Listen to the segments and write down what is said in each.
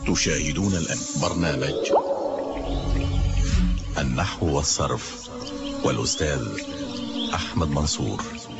تشاهدون الآن برنامج النحو والصرف والأستاذ أحمد منصور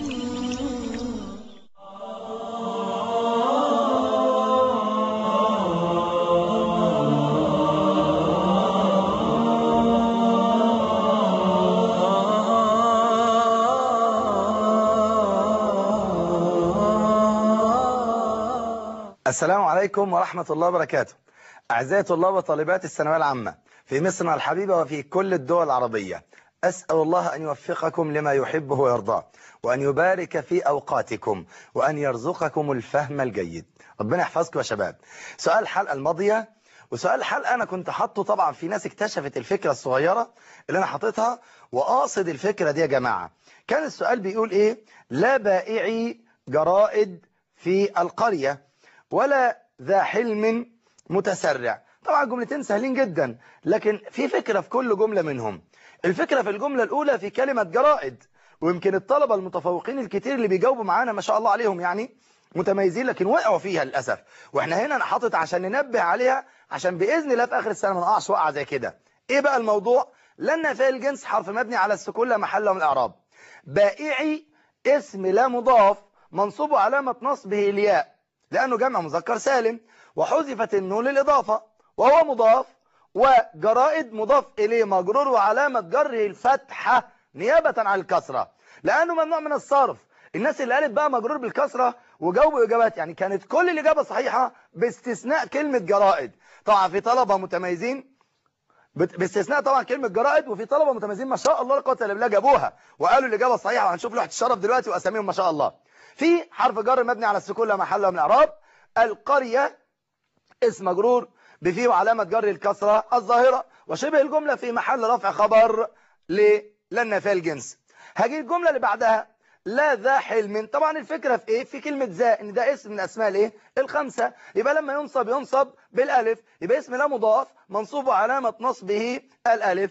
السلام عليكم ورحمة الله وبركاته أعزائي طلاب وطالبات الثانويه العامة في مصرنا الحبيبة وفي كل الدول العربية أسأل الله أن يوفقكم لما يحبه ويرضاه وأن يبارك في أوقاتكم وأن يرزقكم الفهم الجيد ربنا يحفظكم يا شباب سؤال الحلقة الماضية وسؤال الحلقة أنا كنت حاطه طبعا في ناس اكتشفت الفكرة الصغيرة اللي أنا حاططها وقاصد الفكرة دي يا جماعة كان السؤال بيقول إيه لا بائعي جرائد في القرية ولا ذا حلم متسرع طبعا جملتين سهلين جدا لكن في فكرة في كل جملة منهم الفكرة في الجملة الأولى في كلمة جرائد ويمكن الطلبة المتفوقين الكتير اللي بيجاوبوا معانا ما شاء الله عليهم يعني متميزين لكن وقعوا فيها للأسف واحنا هنا انا حاطط عشان ننبه عليها عشان بإذن الله في آخر السنة ما نقعش وقعة زي كده ايه بقى الموضوع لن في الجنس حرف مبني على السكون لا محل من الإعراب بائعي اسم لا مضاف منصوب علامة نصبه الياء لأنه جمع مذكر سالم وحذفت النون للإضافة وهو مضاف وجرائد مضاف إليه مجرور وعلامة جره الفتحة نيابة عن الكسرة لأنه ممنوع من الصرف الناس اللي قالت بقى مجرور بالكسرة وجاوبوا إجابات يعني كانت كل الإجابة صحيحة باستثناء كلمة جرائد طبعا في طلبة متميزين باستثناء طبعا كلمة جرائد وفي طلبة متميزين ما شاء الله لا قوه الا بالله جابوها وقالوا الإجابة صحيحة وهنشوف لوحة الشرف دلوقتي وأساميهم ما شاء الله في حرف جر مبني على السكون لا محل من الإعراب القرية اسم مجرور بفيه وعلامة جر الكسرة الظاهرة وشبه الجملة في محل رفع خبر لن في الجنس هجي الجملة اللي بعدها لا ذا حلم طبعا الفكرة في ايه في كلمة ذا ان ده اسم من اسماء الايه الخمسة يبقى لما ينصب ينصب بالالف يبقى اسم لا مضاف منصوب علامة نصبه الالف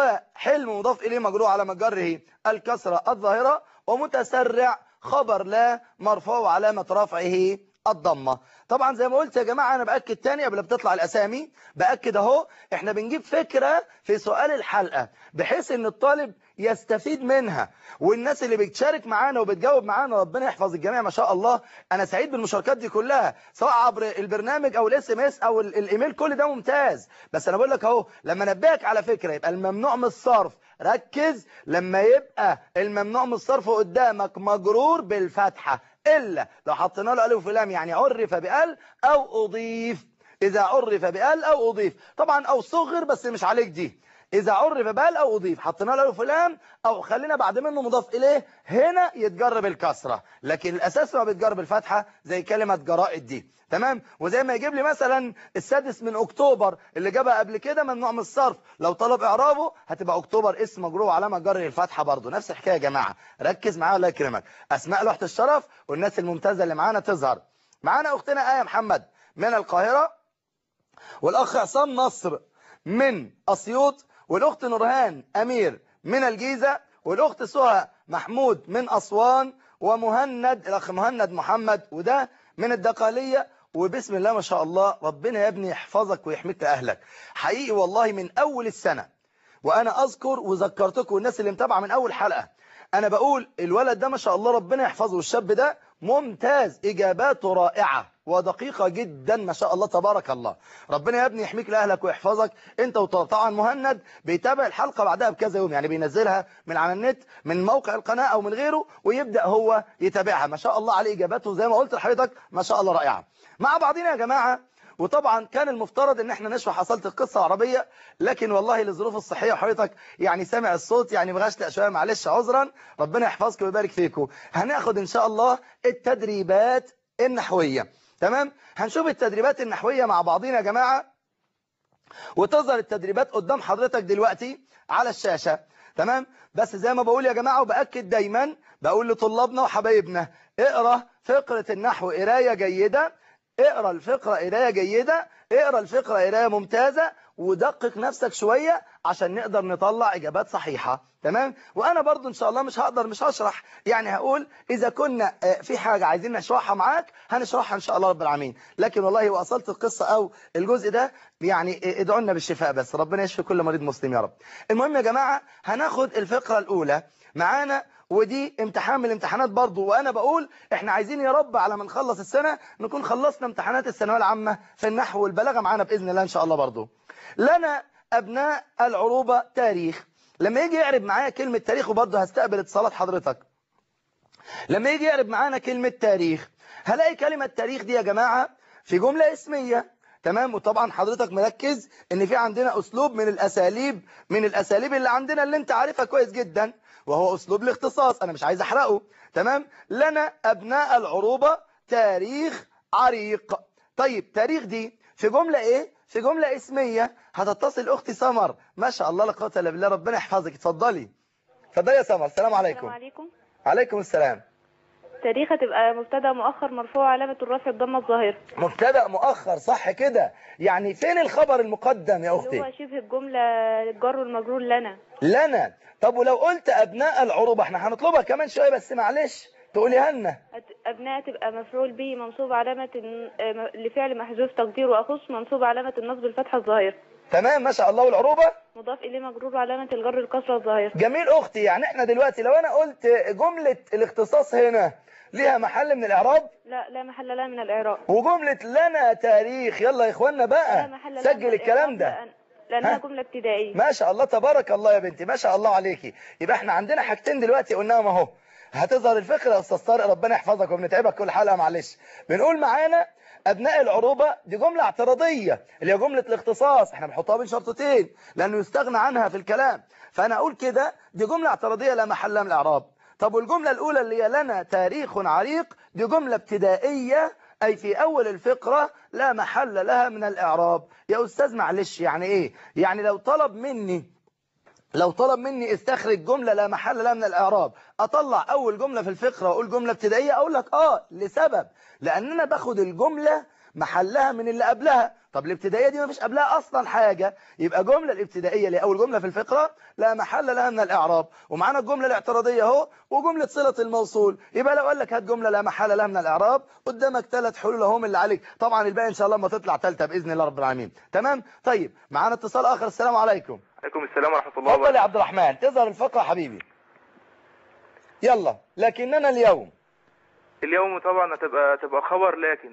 وحلم مضاف اليه مجرور على جره الكسرة الظاهرة ومتسرع خبر لا مرفوع علامة رفعه الضمة طبعا زي ما قلت يا جماعة أنا بأكد تاني قبل بتطلع الأسامي بأكد أهو إحنا بنجيب فكرة في سؤال الحلقة بحيث إن الطالب يستفيد منها والناس اللي بتشارك معانا وبتجاوب معانا ربنا يحفظ الجميع ما شاء الله أنا سعيد بالمشاركات دي كلها سواء عبر البرنامج أو الاس ام اس أو الإيميل كل ده ممتاز بس أنا بقول لك أهو لما نبهك على فكرة يبقى الممنوع من الصرف ركز لما يبقى الممنوع من الصرف قدامك مجرور بالفتحة إلا لو حطينا له ألف ولام يعني عرف بأل أو أضيف إذا عرف بأل أو أضيف طبعا أو صغر بس مش عليك دي إذا عرف بأل أو أضيف حطينا له ألف ولام أو خلينا بعد منه مضاف إليه هنا يتجر بالكسرة لكن الأساس ما بيتجر بالفتحة زي كلمة جرائد دي تمام وزي ما يجيب لي مثلا السادس من أكتوبر اللي جابها قبل كده ممنوع من الصرف لو طلب إعرابه هتبقى أكتوبر اسم مجرور وعلامة جر الفتحة برضه نفس الحكاية يا جماعة ركز معايا الله يكرمك أسماء لوحة الشرف والناس الممتازة اللي معانا تظهر معانا أختنا آية محمد من القاهرة والأخ عصام نصر من أسيوط والأخت نورهان أمير من الجيزة والأخت سهى محمود من أسوان ومهند الأخ مهند محمد وده من الدقالية وبسم الله ما شاء الله ربنا يا ابني يحفظك ويحميك لأهلك حقيقي والله من أول السنة وأنا أذكر وذكرتكم الناس اللي متابعة من أول حلقة أنا بقول الولد ده ما شاء الله ربنا يحفظه والشاب ده ممتاز إجاباته رائعة ودقيقة جدا ما شاء الله تبارك الله ربنا يا ابني يحميك لأهلك ويحفظك انت وطبعا مهند بيتابع الحلقة بعدها بكذا يوم يعني بينزلها من على النت من موقع القناة أو من غيره ويبدأ هو يتابعها ما شاء الله عليه إجاباته زي ما قلت لحضرتك ما شاء الله رائعة مع بعضنا يا جماعة وطبعا كان المفترض ان احنا نشرح حصلت القصة العربية لكن والله للظروف الصحية وحضرتك يعني سامع الصوت يعني مغشلق شوية معلش عذرا ربنا يحفظكم ويبارك فيكم هناخد ان شاء الله التدريبات النحوية تمام هنشوف التدريبات النحوية مع بعضنا يا جماعة وتظهر التدريبات قدام حضرتك دلوقتي على الشاشة تمام بس زي ما بقول يا جماعة وبأكد دايما بقول لطلابنا وحبايبنا اقرأ فقرة النحو قراية جيدة اقرأ الفقرة قراية جيدة اقرأ الفقرة قراية ممتازة ودقق نفسك شوية عشان نقدر نطلع إجابات صحيحة تمام وأنا برضو إن شاء الله مش هقدر مش هشرح يعني هقول إذا كنا آه، في حاجة عايزين نشرحها معاك هنشرحها إن شاء الله رب العالمين لكن والله وصلت القصة أو الجزء ده يعني آه، ادعوا لنا بالشفاء بس ربنا يشفي كل مريض مسلم يا رب المهم يا جماعة هناخد الفقرة الأولى معانا ودي امتحان من الامتحانات برضو وانا بقول احنا عايزين يا رب على ما نخلص السنة نكون خلصنا امتحانات الثانويه العامة في النحو والبلاغة معانا بإذن الله ان شاء الله برضو لنا ابناء العروبة تاريخ لما يجي يعرب معايا كلمة تاريخ وبرضه هستقبل اتصالات حضرتك لما يجي يعرب معانا كلمة تاريخ هلاقي كلمة تاريخ دي يا جماعة في جملة اسمية تمام وطبعا حضرتك مركز ان في عندنا اسلوب من الاساليب من الاساليب اللي عندنا اللي انت عارفها كويس جدا وهو اسلوب الاختصاص انا مش عايز احرقه تمام لنا ابناء العروبة تاريخ عريق طيب تاريخ دي في جملة ايه في جملة اسمية هتتصل اختي سمر ما شاء الله لا قوه الا بالله ربنا يحفظك اتفضلي اتفضلي يا سمر السلام عليكم السلام عليكم عليكم السلام تاريخ هتبقى مبتدا مؤخر مرفوع علامة الرفع الضمة الظاهرة مبتدا مؤخر صح كده يعني فين الخبر المقدم يا اللي هو اختي شبه الجملة الجر والمجرور لنا لنا طب ولو قلت ابناء العروبه احنا هنطلبها كمان شويه بس معلش تقوليها لنا هت- أبناء تبقى مفعول به منصوب علامة الن- آه، م- لفعل محذوف تقديره أخص منصوب علامة النصب الفتحة الظاهرة تمام ما شاء الله والعروبه مضاف إليه مجرور علامة الجر الكسرة الظاهرة جميل اختي يعني احنا دلوقتي لو انا قلت جمله الاختصاص هنا ليها محل من الاعراب لا لا محل لها من الإعراب وجمله لنا تاريخ يلا يا اخوانا لا بقى محل لها من سجل الكلام الإعراب ده لأن- لأنها ها؟ جملة ابتدائية ما شاء الله تبارك الله يا بنتي ما شاء الله عليكي يبقى احنا عندنا حاجتين دلوقتي قلناهم اهو هتظهر الفكره يا استاذ طارق ربنا يحفظك وبنتعبك كل حلقه معلش بنقول معانا ابناء العروبه دي جمله اعتراضيه اللي هي جمله الاختصاص احنا بنحطها بين شرطتين لانه يستغنى عنها في الكلام فانا اقول كده دي جمله اعتراضيه لا محل لها من الاعراب طب والجمله الاولى اللي هي لنا تاريخ عريق دي جمله ابتدائيه أي في أول الفقرة لا محل لها من الإعراب يا أستاذ معلش يعني إيه يعني لو طلب مني لو طلب مني استخرج جملة لا محل لها من الإعراب أطلع أول جملة في الفقرة وأقول جملة ابتدائية أقول لك آه لسبب لأن أنا باخد الجملة محلها من اللي قبلها طب الابتدائية دي ما فيش قبلها أصلا حاجة يبقى جملة الابتدائية اللي أول جملة في الفقرة لا محل لها من الإعراب ومعانا الجملة الاعتراضية أهو وجملة صلة الموصول يبقى لو قال لك هات جملة لا محل لها من الإعراب قدامك ثلاث حلول اهم اللي عليك طبعا الباقي إن شاء الله ما تطلع ثالثه بإذن الله رب العالمين تمام طيب معانا اتصال آخر السلام عليكم عليكم السلام ورحمة الله اتفضل يا وبركاته عبد الرحمن تظهر الفقرة حبيبي يلا لكننا اليوم اليوم طبعا هتبقى تبقى خبر لكن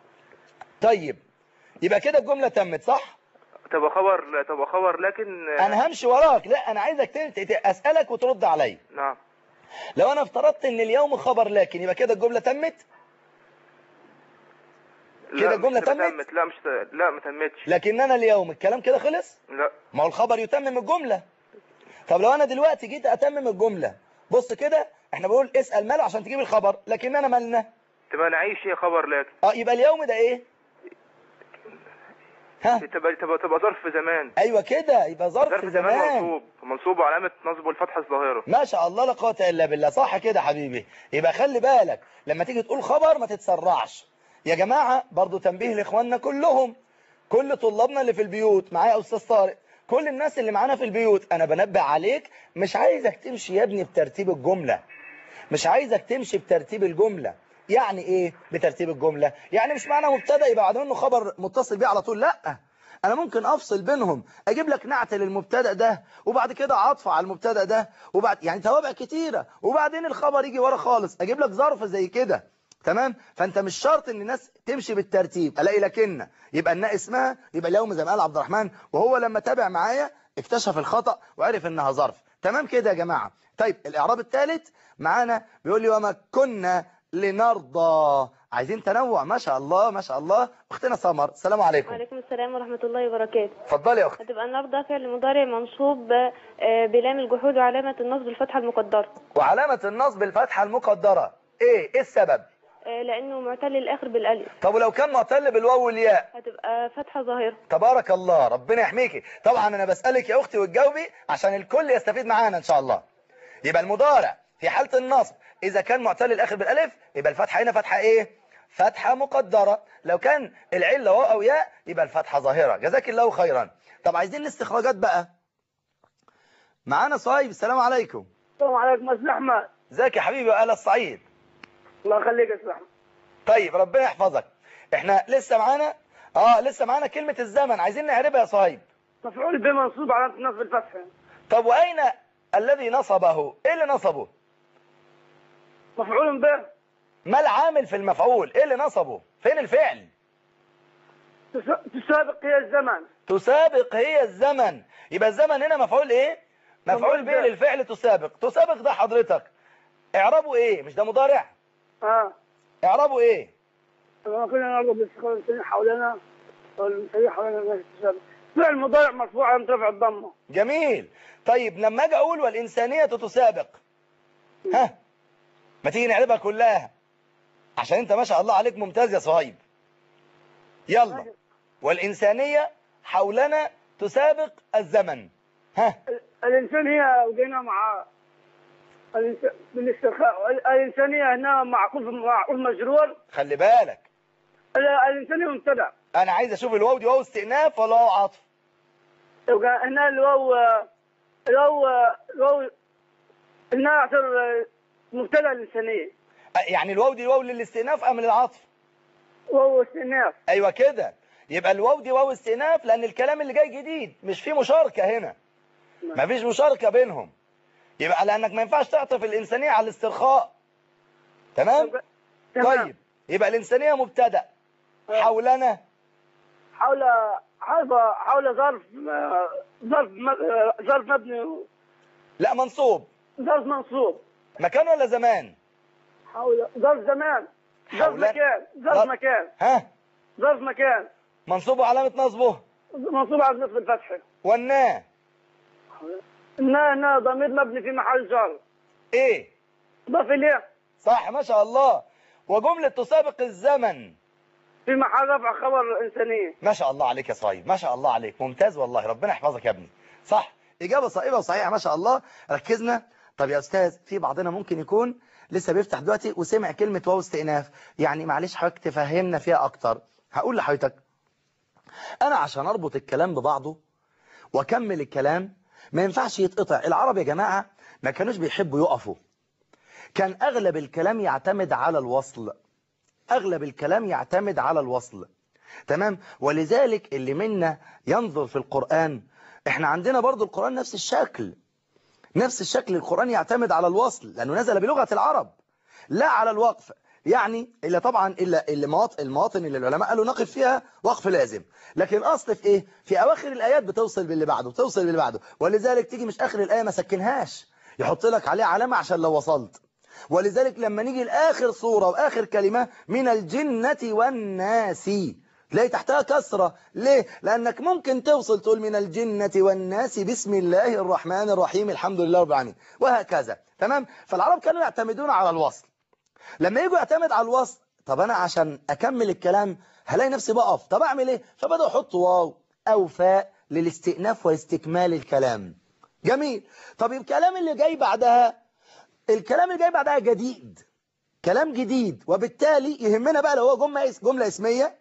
طيب يبقى كده الجملة تمت صح تبقى خبر تبقى خبر لكن انا همشي وراك لا انا عايزك ت- ت- اسالك وترد عليا نعم لو انا افترضت ان اليوم خبر لكن يبقى كده الجملة تمت لا كده مش الجملة تبقى تمت؟ لا مش ت- لا ما تمتش لكننا اليوم الكلام كده خلص لا ما هو الخبر يتمم الجملة طب لو انا دلوقتي جيت اتمم الجملة بص كده احنا بقول اسأل ماله عشان تجيب الخبر لكننا مالنا تبقى نعيش هي خبر لكن اه يبقى اليوم ده ايه ها تبقى تبقى تبقى ظرف زمان ايوه كده يبقى ظرف ظرف زمان زمان منصوب منصوب علامة نصبه الفتحة الظاهرة ما شاء الله لا قوه الا بالله صح كده يا حبيبي يبقى خلي بالك لما تيجي تقول خبر ما تتسرعش يا جماعه برضو تنبيه لاخواننا كلهم كل طلابنا اللي في البيوت معايا يا استاذ طارق كل الناس اللي معانا في البيوت انا بنبه عليك مش عايزك تمشي يا ابني بترتيب الجمله مش عايزك تمشي بترتيب الجمله يعني ايه بترتيب الجمله يعني مش معنى مبتدا يبقى بعد منه خبر متصل بيه على طول لا انا ممكن افصل بينهم اجيب لك نعت للمبتدا ده وبعد كده عطف على المبتدا ده وبعد يعني توابع كتيره وبعدين الخبر يجي ورا خالص اجيب لك ظرف زي كده تمام فانت مش شرط ان الناس تمشي بالترتيب الاقي لكن يبقى الناء اسمها يبقى اليوم زي ما قال عبد الرحمن وهو لما تابع معايا اكتشف الخطأ وعرف انها ظرف تمام كده يا جماعه طيب الاعراب الثالث معانا بيقول لي وما كنا لنرضى عايزين تنوع ما شاء الله ما شاء الله اختنا سمر السلام عليكم وعليكم السلام ورحمة الله وبركاته اتفضلي يا اختي هتبقى النهارده فعل مضارع منصوب آه، بلام الجحود وعلامة النصب الفتحة المقدرة وعلامه النصب الفتحه المقدره ايه ايه السبب آه، لأنه معتل الآخر بالألف طب ولو كان معتل بالواو والياء هتبقى فتحة ظاهرة تبارك الله ربنا يحميكي طبعا انا بسألك يا اختي وتجاوبي عشان الكل يستفيد معانا ان شاء الله يبقى المضارع في حالة النصب اذا كان معتل الاخر بالالف يبقى الفتحة هنا فتحة ايه فتحة مقدرة لو كان العلة واو أو ياء يبقى الفتحة ظاهرة جزاك الله خيرا طب عايزين الاستخراجات بقى معانا صايب السلام عليكم السلام عليكم استاذ احمد ازيك يا حبيبي وآل الصعيد الله يخليك يا استاذ احمد طيب ربنا يحفظك احنا لسه معانا اه لسه معانا كلمة الزمن عايزين نعربها يا صايب مفعول به منصوب على نصب الفتح طب وأين الذي نصبه ايه اللي نصبه مفعول به ما العامل في المفعول ايه اللي نصبه فين الفعل تس- تسابق هي الزمن تسابق هي الزمن يبقى الزمن هنا مفعول ايه مفعول به مفعول به. للفعل تسابق تسابق ده حضرتك اعربه ايه مش ده مضارع اه اعربه ايه لما كنا نرغب باستقرار السنين حولنا والمسيح حولنا الناس تسابق فعل مضارع مرفوع على رفع الضمه جميل طيب لما اجي اقول والانسانيه تسابق ها ما تيجي نعربها كلها عشان انت ما شاء الله عليك ممتاز يا صهيب يلا والانسانيه حولنا تسابق الزمن ها ال- الانسان هي وجينا مع الإنس- بالاسترخاء ال- الانسانيه هنا معقول معقول مجرور خلي بالك ال- الانسانيه مبتدا انا عايز اشوف الواو دي واو استئناف ولا واو عطف يبقى هنا الواو الواو الواو هنا يعتبر مبتدا الانسانيه أ- يعني الواو دي واو للاستئناف ام للعطف وهو استئناف ايوه كده يبقى الواو دي واو استئناف لان الكلام اللي جاي جديد مش فيه مشاركه هنا مفيش مشاركه بينهم يبقى لانك ما ينفعش تعطف الانسانيه على الاسترخاء تمام تمام. طيب يبقى الانسانيه مبتدا حولنا حول حول حول ظرف ظرف م- ظرف مبني لا منصوب ظرف منصوب مكان ولا زمان حول ظرف زمان ظرف حول- مكان ظرف ظرف- مكان ها ظرف مكان منصوب وعلامه نصبه منصوب على نصف الفتح والنا نا نا ضمير مبني في محل جر ايه ضاف اليه صح ما شاء الله وجمله تسابق الزمن في محل رفع خبر انسانيه ما شاء الله عليك يا صايب ما شاء الله عليك ممتاز والله ربنا يحفظك يا ابني صح إجابة صائبة وصحيحة ما شاء الله ركزنا طب يا أستاذ في بعضنا ممكن يكون لسه بيفتح دلوقتي وسمع كلمة واو استئناف يعني معلش حضرتك تفهمنا فيها أكتر هقول لحضرتك أنا عشان أربط الكلام ببعضه وأكمل الكلام ما ينفعش يتقطع العرب يا جماعة ما كانوش بيحبوا يقفوا كان أغلب الكلام يعتمد على الوصل أغلب الكلام يعتمد على الوصل تمام ولذلك اللي منا ينظر في القرآن احنا عندنا برضو القرآن نفس الشكل نفس الشكل القرآن يعتمد على الوصل لأنه نزل بلغة العرب لا على الوقف يعني إلا طبعا إلا اللي مواطن المواطن اللي العلماء قالوا نقف فيها وقف لازم لكن أصل في إيه في أواخر الآيات بتوصل باللي بعده بتوصل باللي بعده ولذلك تيجي مش آخر الآية ما سكنهاش يحط لك عليه علامة عشان لو وصلت ولذلك لما نيجي لآخر صورة وآخر كلمة من الجنة والناس تلاقي تحتها كسرة ليه؟ لأنك ممكن توصل تقول من الجنة والناس بسم الله الرحمن الرحيم الحمد لله رب العالمين وهكذا تمام؟ فالعرب كانوا يعتمدون على الوصل لما يجوا يعتمد على الوصل طب أنا عشان أكمل الكلام هلاقي نفسي بقف طب أعمل إيه؟ فبدأوا يحطوا واو أو فاء للاستئناف واستكمال الكلام جميل طب الكلام اللي جاي بعدها الكلام اللي جاي بعدها جديد كلام جديد وبالتالي يهمنا بقى لو هو جملة جملة اسمية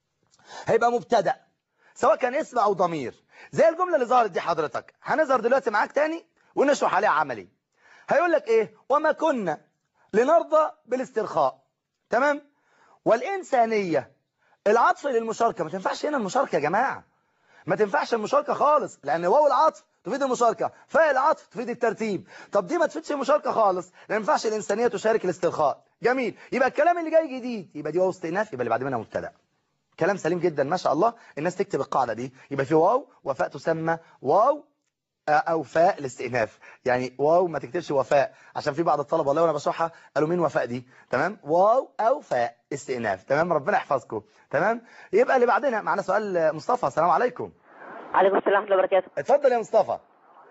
هيبقى مبتدأ سواء كان اسم أو ضمير زي الجملة اللي ظهرت دي حضرتك هنظهر دلوقتي معاك تاني ونشرح عليها عملي هيقول لك ايه وما كنا لنرضى بالاسترخاء تمام والإنسانية العطف للمشاركة ما تنفعش هنا المشاركة يا جماعة ما تنفعش المشاركة خالص لأن واو العطف تفيد المشاركة فاء العطف تفيد الترتيب طب دي ما تفيدش المشاركة خالص ما ينفعش الإنسانية تشارك الاسترخاء جميل يبقى الكلام اللي جاي جديد يبقى دي واو استئناف يبقى اللي بعد منها مبتدأ كلام سليم جدا ما شاء الله الناس تكتب القاعدة دي يبقى في واو وفاء تسمى واو آه، أو فاء الاستئناف يعني واو ما تكتبش وفاء عشان في بعض الطلبة والله وانا بشرحها قالوا مين وفاء دي تمام واو أو فاء استئناف تمام ربنا يحفظكم تمام يبقى اللي بعدنا معنا سؤال آه، مصطفى السلام عليكم عليكم السلام ورحمة الله وبركاته اتفضل يا مصطفى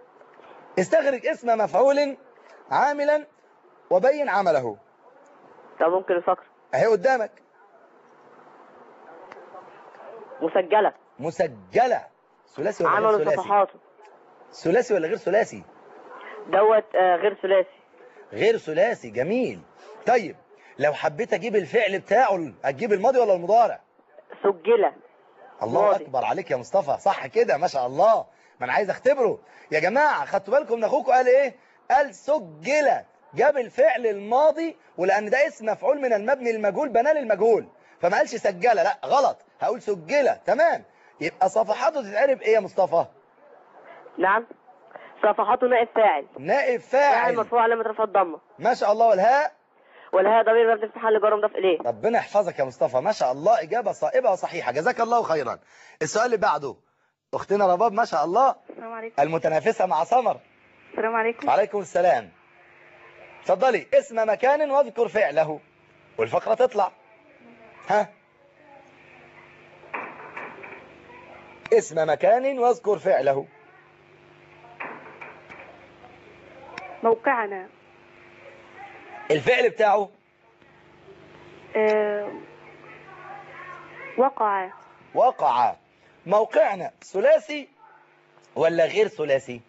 استخرج اسم مفعول عاملا وبين عمله طب ممكن الفقر اهي قدامك مسجلة مسجلة ثلاثي ولا غير عمل ثلاثي صفحاته ثلاثي ولا غير ثلاثي دوت آه، غير ثلاثي غير ثلاثي جميل طيب لو حبيت اجيب الفعل بتاعه هتجيب الماضي ولا المضارع سجل الله ماضي. اكبر عليك يا مصطفى صح كده ما شاء الله ما انا عايز اختبره يا جماعه خدتوا بالكم ان اخوكم قال ايه قال سجل جاب الفعل الماضي ولان ده اسم مفعول من المبني المجهول بناه للمجهول فما قالش سجل لا غلط هقول سجل تمام يبقى صفحاته تتعرب ايه يا مصطفى نعم صفحاته نائب فاعل نائب فاعل فاعل مرفوع علامة رفع الضمة ما شاء الله والهاء والهاء ضمير مبني في محل جر مضاف إليه ربنا يحفظك يا مصطفى ما شاء الله إجابة صائبة وصحيحة جزاك الله خيرا السؤال اللي بعده أختنا رباب ما شاء الله السلام عليكم المتنافسة مع سمر السلام عليكم وعليكم السلام اتفضلي اسم مكان واذكر فعله والفقرة تطلع ها اسم مكان واذكر فعله موقعنا الفعل بتاعه آه، وقع وقع موقعنا ثلاثي ولا غير ثلاثي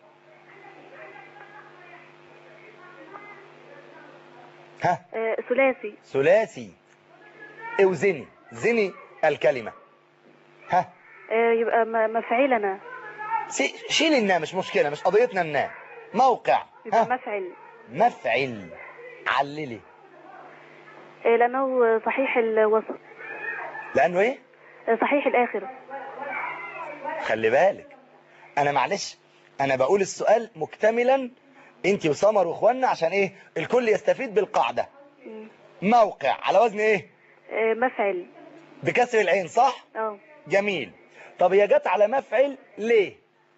ها آه، ثلاثي ثلاثي اوزني زني الكلمة ها آه، يبقى م- مفعلنا سي- شيل النا مش مشكلة مش قضيتنا النا موقع يبقى ها مفعل مفعل عللي آه، لأنه صحيح الوسط لأنه ايه آه، صحيح الآخر خلي بالك انا معلش انا بقول السؤال مكتملا انت وسمر واخواننا عشان ايه الكل يستفيد بالقاعدة مم. موقع على وزن ايه آه، مفعل بكسر العين صح اه جميل طب هي جت على مفعل ليه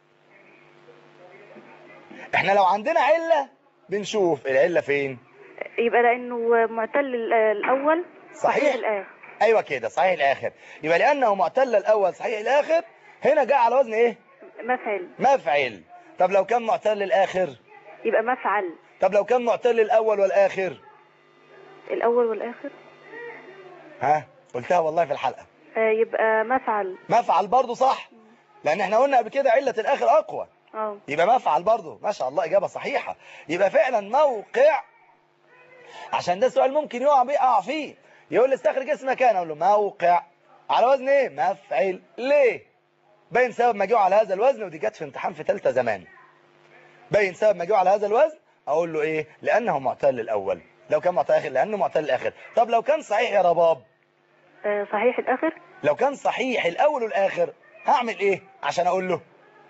احنا لو عندنا علة بنشوف العلة فين يبقى لأنه معتل ال- الأول صحيح. الآخر ايوه كده صحيح الاخر يبقى لانه معتل الاول صحيح الاخر هنا جاء على وزن ايه مفعل مفعل طب لو كان معتل الاخر يبقى مفعل طب لو كان معتل الاول والاخر الأول والآخر ها قلتها والله في الحلقة آه، يبقى مفعل مفعل برضو صح لان احنا قلنا قبل كده علة الاخر اقوى اه يبقى مفعل برضه ما شاء الله إجابة صحيحة يبقى فعلا موقع عشان ده سؤال ممكن يقع بيه أقع فيه يقول لي استخرج اسم مكان أقول له موقع على وزن إيه مفعل ليه باين سبب ما جه على هذا الوزن ودي جت في امتحان في ثالثه زمان باين سبب ما جه على هذا الوزن أقول له إيه لأنه معتل الأول لو كان معتل الآخر لأنه معتل الآخر طب لو كان صحيح يا رباب آه، صحيح الآخر لو كان صحيح الأول والآخر هعمل إيه عشان أقول له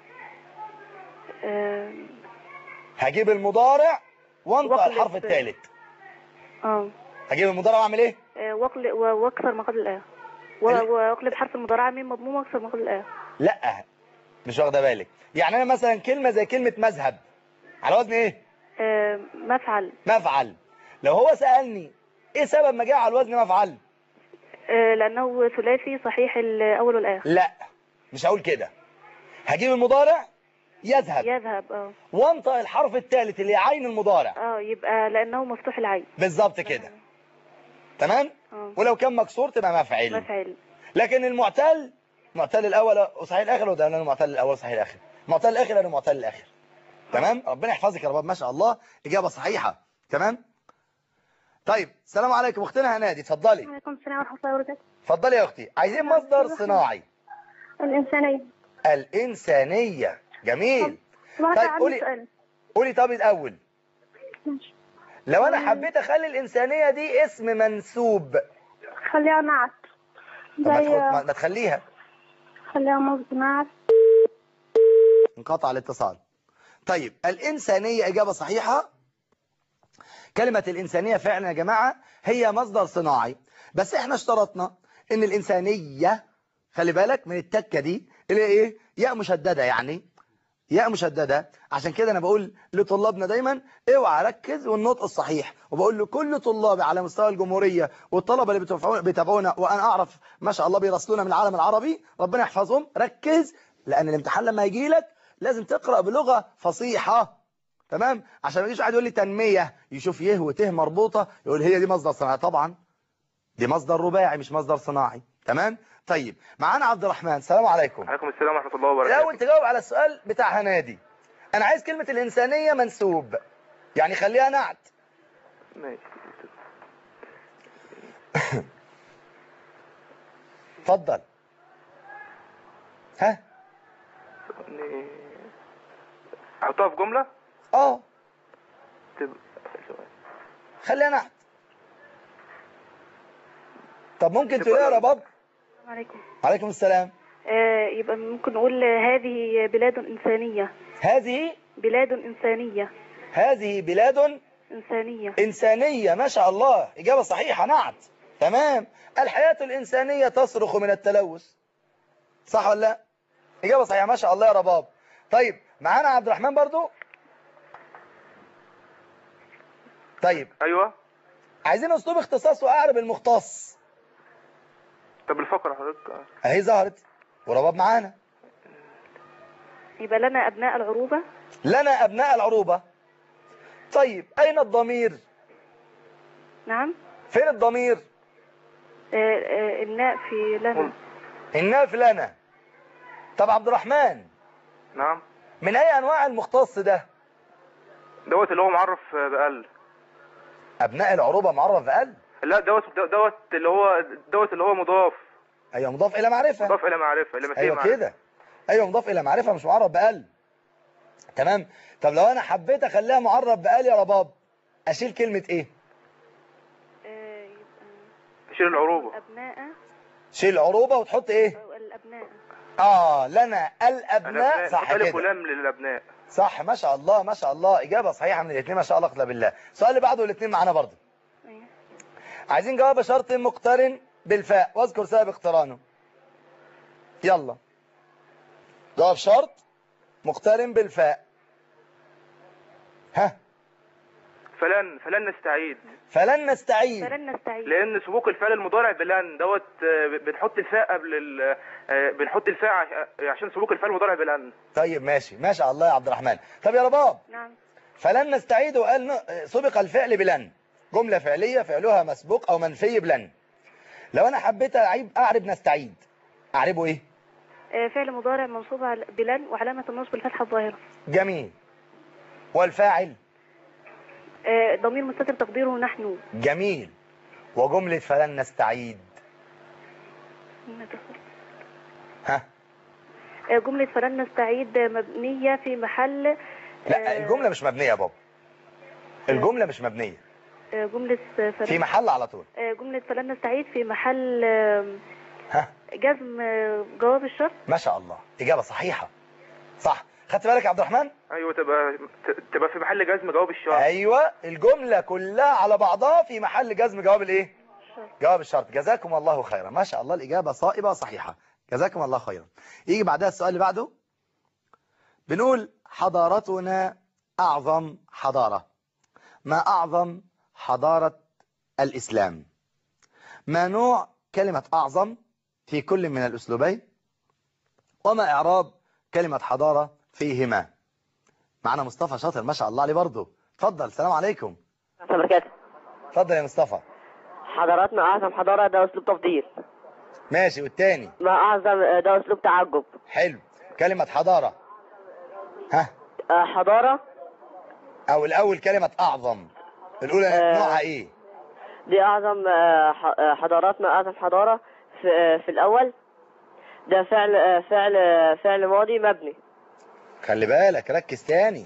اه هجيب المضارع وانطق واقلب- الحرف الثالث آه. هجيب المضارع واعمل ايه آه، واقل- و- واكسر ما قبل الآخر و- ال- واقلب حرف المضارعة ميم مضموم واكسر ما قبل الآخر لا مش واخده بالك يعني انا مثلا كلمه زي كلمه مذهب على وزن ايه آه، مفعل مفعل لو هو سالني ايه سبب ما جه على الوزن مفعل آه، لأنه ثلاثي صحيح الأول والآخر لا مش هقول كده هجيب المضارع يذهب يذهب اه وانطق الحرف الثالث اللي هي عين المضارع اه يبقى لأنه مفتوح العين بالظبط كده تمام اه ولو كان مكسور تبقى مفعل مفعل لكن المعتل معتل الاول وصحيح الاخر وده لانه معتل الاول صحيح الاخر معتل الاخر لانه معتل الاخر تمام ربنا يحفظك يا رباب ما شاء الله اجابه صحيحه تمام طيب السلام عليكم اختنا هنادي اتفضلي وعليكم السلام ورحمة الله وبركاته اتفضلي يا اختي عايزين مصدر صناعي الإنسانية الانسانيه جميل طبعا طيب، عندي قولي. سؤال قولي طب الاول ماشي. لو انا حبيت اخلي الانسانيه دي اسم منسوب خليها نعت طب ما, تخ- زي ما ما تخليها خليها مصدر نعت انقطع الاتصال طيب الإنسانية إجابة صحيحة كلمة الإنسانية فعلا يا جماعة هي مصدر صناعي بس احنا اشترطنا ان الإنسانية خلي بالك من التكة دي اللي هي ايه ياء مشددة يعني ياء مشددة عشان كده انا بقول لطلابنا دايما اوعى ركز والنطق الصحيح وبقول لكل طلابي على مستوى الجمهورية والطلبة اللي بتفعو- بيتابعونا وانا اعرف ما شاء الله بيراسلونا من العالم العربي ربنا يحفظهم ركز لان الامتحان لما يجي لك لازم تقرأ بلغة فصيحة تمام عشان ما يجيش واحد يقول لي تنمية يشوف يه وته مربوطة يقول هي دي مصدر صناعي طبعا دي مصدر رباعي مش مصدر صناعي تمام طيب معانا عبد الرحمن السلام عليكم عليكم السلام ورحمة الله وبركاته الأول تجاوب على السؤال بتاع هنادي أنا عايز كلمة الإنسانية منسوب يعني خليها نعت ماشي اتفضل ها ن- احطها في جملة اه تبقى خليها نحت طب ممكن تبقى تقولها يا لو- رباب السلام عليكم عليكم السلام آه يبقى ممكن نقول هذه بلاد إنسانية هذه بلاد إنسانية هذه بلاد إنسانية إنسانية ما شاء الله إجابة صحيحة نعت تمام الحياة الإنسانية تصرخ من التلوث صح ولا لا إجابة صحيحة ما شاء الله يا رباب طيب معانا عبد الرحمن برضو طيب ايوه عايزين أسلوب اختصاص وأعرب المختص طب الفقرة حضرتك أهي ظهرت ورباب معانا يبقى لنا أبناء العروبة لنا أبناء العروبة طيب أين الضمير نعم فين الضمير آه آه الناء في لنا الناف لنا طب عبد الرحمن نعم من أي أنواع المختص ده دوت اللي هو معرف بأقل أبناء العروبة معرف بأقل لا دوت دوت اللي هو دوت اللي هو مضاف أيوة مضاف إلى معرفة مضاف الى معرفة الى مثيل أيوة معرفة كده أيوة مضاف إلى معرفة مش معرف بأقل تمام طب لو أنا حبيت أخليها معرف بأقل يا رباب أشيل كلمة إيه آه يبقى شيل العروبة الأبناء شيل عروبة وتحط إيه أو الأبناء آه لنا الأبناء صح ألف كده ولام للأبناء صح ما شاء الله ما شاء الله إجابة صحيحة من الاثنين ما شاء الله قتل بالله السؤال اللي بعده الاثنين معانا برضه أيوة. عايزين جواب شرط مقترن بالفاء واذكر سبب اقترانه يلا جواب شرط مقترن بالفاء ها فلن فلن نستعيد فلن نستعيد فلن نستعيد لأن سبوق الفعل المضارع بلن دوت آه، بنحط الفاء قبل ال آه، بنحط الفاء عش- عشان سبوق الفعل المضارع بلن طيب ماشي ما شاء الله يا عبد الرحمن طب يا رباب نعم فلن نستعيد وقال ن- سبق الفعل بلن جملة فعلية فعلها مسبوق أو منفي بلن لو أنا حبيت أعيب أعرب نستعيد أعربه إيه آه فعل مضارع منصوب على بلن وعلامة النصب الفتحة الظاهرة جميل والفاعل آه ضمير مستتر تقديره نحن جميل وجملة فلن نستعيد ها آه جملة فلن نستعيد مبنية في محل لا آه، الجملة مش مبنية يا بابا الجملة مش مبنية آه جملة فلن في محل على طول آه جملة فلن نستعيد في محل آه ها جزم آه جواب الشرط ما شاء الله إجابة صحيحة صح خدت بالك يا عبد الرحمن أيوة تبقى ت- تبقى في محل جزم جواب الشرط أيوة الجملة كلها على بعضها في محل جزم جواب الإيه جواب الشرط جزاكم الله خيرا ما شاء الله الإجابة صائبة صحيحة جزاكم الله خيرا يجي بعدها السؤال اللي بعده بنقول حضارتنا أعظم حضارة ما أعظم حضارة الإسلام ما نوع كلمة أعظم في كل من الأسلوبين وما إعراب كلمة حضارة فيهما معنا مصطفى شاطر ما شاء الله عليه برضه اتفضل السلام عليكم ورحمة الله وبركاته اتفضل يا مصطفى حضاراتنا أعظم حضارة ده أسلوب تفضيل ماشي والتاني ما أعظم ده أسلوب تعجب حلو كلمة حضارة ها آه، حضارة او الاول كلمة اعظم الاولى آه. نوعها ايه دي أعظم آه، ح- آه، حضاراتنا أعظم حضارة في, آه، في الأول ده فعل آه، فعل آه، فعل ماضي مبني خلي بالك ركز تاني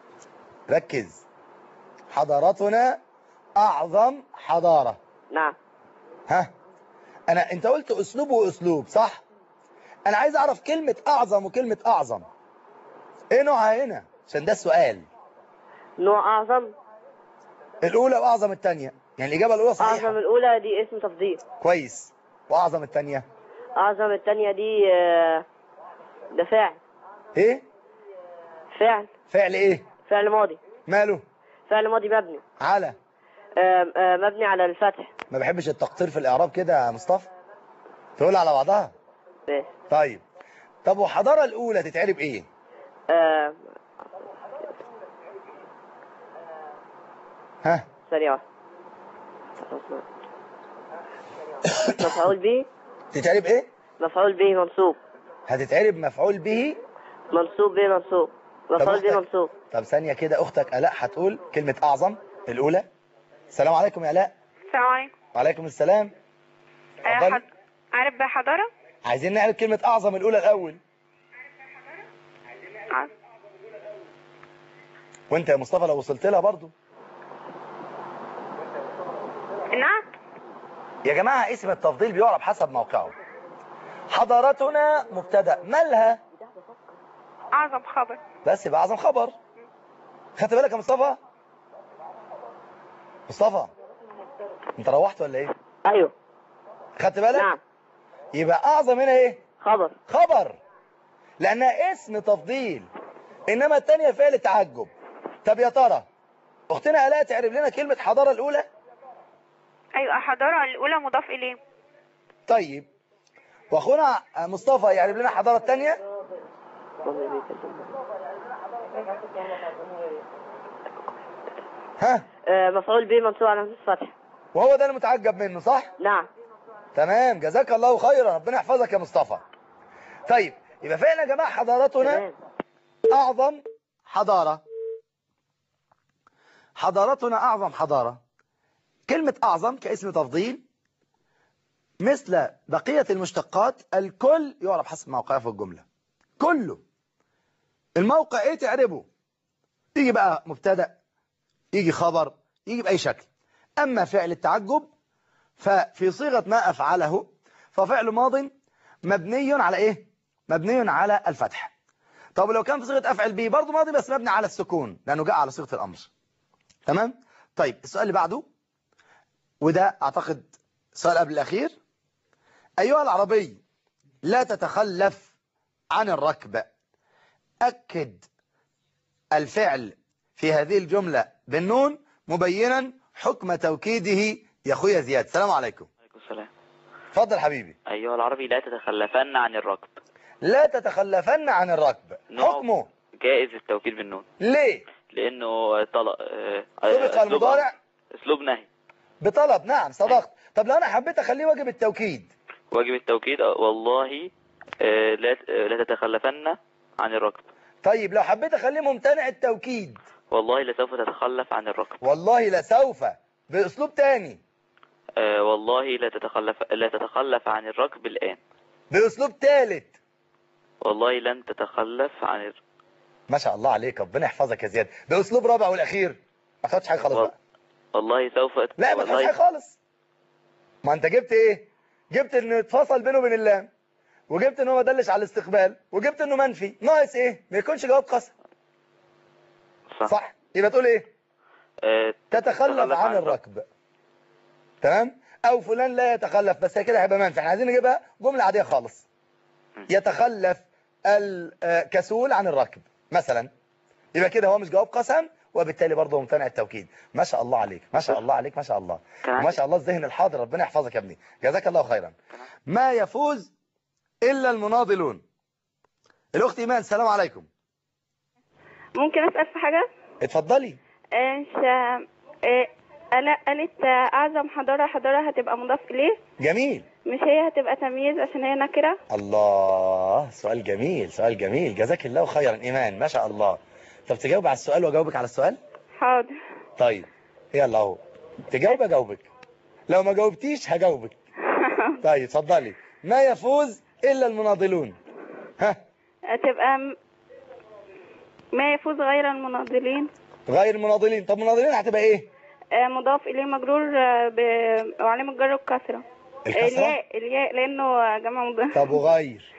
ركز حضارتنا اعظم حضارة نعم ها انا انت قلت اسلوب واسلوب صح انا عايز اعرف كلمة اعظم وكلمة اعظم ايه نوعها هنا عشان ده السؤال نوع أعظم الاولى واعظم التانية يعني الاجابة الاولى أعظم صحيحة الأولى دي اسم تفضيل كويس واعظم التانية أعظم التانية دي آه، ده فعل ايه فعل فعل ايه فعل ماضي ماله فعل ماضي مبني على آه، آه، مبني على الفتح ما بحبش التقطير في الاعراب كده يا مصطفى تقول على بعضها بس طيب طب والحضارة الأولى تتعرب إيه؟ آه، ها؟ ثانية واحدة مفعول به تتعرب إيه؟ مفعول به منصوب هتتعرب مفعول به منصوب به منصوب مفعول به أختك- منصوب طب ثانية كده أختك آلاء هتقول كلمة أعظم الأولى السلام عليكم يا آلاء السلام عليكم وعليكم السلام اتفضلي. عارف بحضارة؟ عايزين نعرف كلمة أعظم الأولى الأول وانت يا مصطفى لو وصلت لها برضو نعم يا جماعة اسم التفضيل بيعرب حسب موقعه حضارتنا مبتدأ مالها أعظم خبر بس يبقى أعظم خبر خدت بالك يا مصطفى مصطفى انت روحت ولا ايه ايوه خدت بالك نعم يبقى أعظم هنا ايه خبر خبر لأنها اسم تفضيل إنما التانية فعل تعجب طب يا ترى أختنا آلاء تعرف لنا كلمة حضارة الأولى أيوة حضارة الأولى مضاف إليه طيب وأخونا مصطفى يعرف لنا حضارة التانية ها آه، مفعول به منصوب على الفتح وهو ده المتعجب منه صح نعم تمام جزاك الله خيرا ربنا يحفظك يا مصطفى طيب يبقى فعلا يا جماعة حضارتنا تمام أعظم حضارة حضارتنا أعظم حضارة كلمة أعظم كاسم تفضيل مثل بقية المشتقات الكل يعرف حسب موقعه في الجملة كله الموقع ايه تعربه يجي بقى مبتدأ يجي خبر يجي بأي شكل أما فعل التعجب ففي صيغة ما أفعله ففعل ماض مبني على إيه مبني على الفتح طب لو كان في صيغة أفعل به برضه ماضي بس مبني على السكون لأنه جاء على صيغة الأمر تمام طيب السؤال اللي بعده وده أعتقد سؤال قبل الأخير أيها العربي لا تتخلف عن الركب أكد الفعل في هذه الجملة بالنون مبينا حكم توكيده يا أخويا زياد السلام عليكم عليكم السلام اتفضل حبيبي أيها العربي لا تتخلفن عن الركب لا تتخلفن عن الركب نعم. حكمه جائز التوكيد بالنون ليه لأنه طلب آه، سبق أسلوب- المضارع أسلوب نهي بطلب نعم صدقت طب لو أنا حبيت أخليه واجب التوكيد واجب التوكيد آه، والله آه، لا آه، لا تتخلفن عن الركب طيب لو حبيت أخليه ممتنع التوكيد والله لسوف تتخلف عن الركب والله لسوف بأسلوب تاني آه، والله لا تتخلف لا تتخلف عن الركب الآن بأسلوب ثالث والله لن تتخلف عن الر- ما شاء الله عليك ربنا يحفظك يا زياد بأسلوب رابع والأخير ما خدتش حاجة خالص وال- بقى والله سوف لا ما خدتش والله حاجة خالص ما أنت جبت إيه جبت إنه اتفصل بينه وبين اللام وجبت إنه ما دلش على الاستقبال وجبت إنه منفي ناقص إيه ما يكونش جواب قسم صح, صح يبقى تقول إيه آه، تتخلف عن الركب تمام او فلان لا يتخلف بس هي كده هيبقى منفي احنا عايزين نجيبها جمله عاديه خالص يتخلف الكسول عن الركب مثلا يبقى كده هو مش جواب قسم وبالتالي برضه ممتنع التوكيد ما شاء الله عليك ما شاء الله عليك ما شاء الله كان عندي- ما شاء الله الذهن الحاضر ربنا يحفظك يا ابني جزاك الله خيرا ما يفوز الا المناضلون الاخت ايمان السلام عليكم ممكن أسأل في حاجة؟ اتفضلي إيش آه، ألا قالت آه، أعظم حضارة حضارة هتبقى مضاف إليه جميل مش هي هتبقى تمييز عشان هي نكرة الله سؤال جميل سؤال جميل جزاك الله خيرا إيمان ما شاء الله طب تجاوب على السؤال وأجاوبك على السؤال حاضر طيب يلا اهو تجاوب أجاوبك لو ما جاوبتيش هجاوبك طيب اتفضلي ما يفوز إلا المناضلون ها هتبقى م- ما يفوز غير المناضلين غير المناضلين طب مناضلين هتبقى إيه آه، مضاف إليه مجرور آه، ب- وعلامة جر الكسرة الكسرة الياء الياء لأنه جمع مضاف طب وغير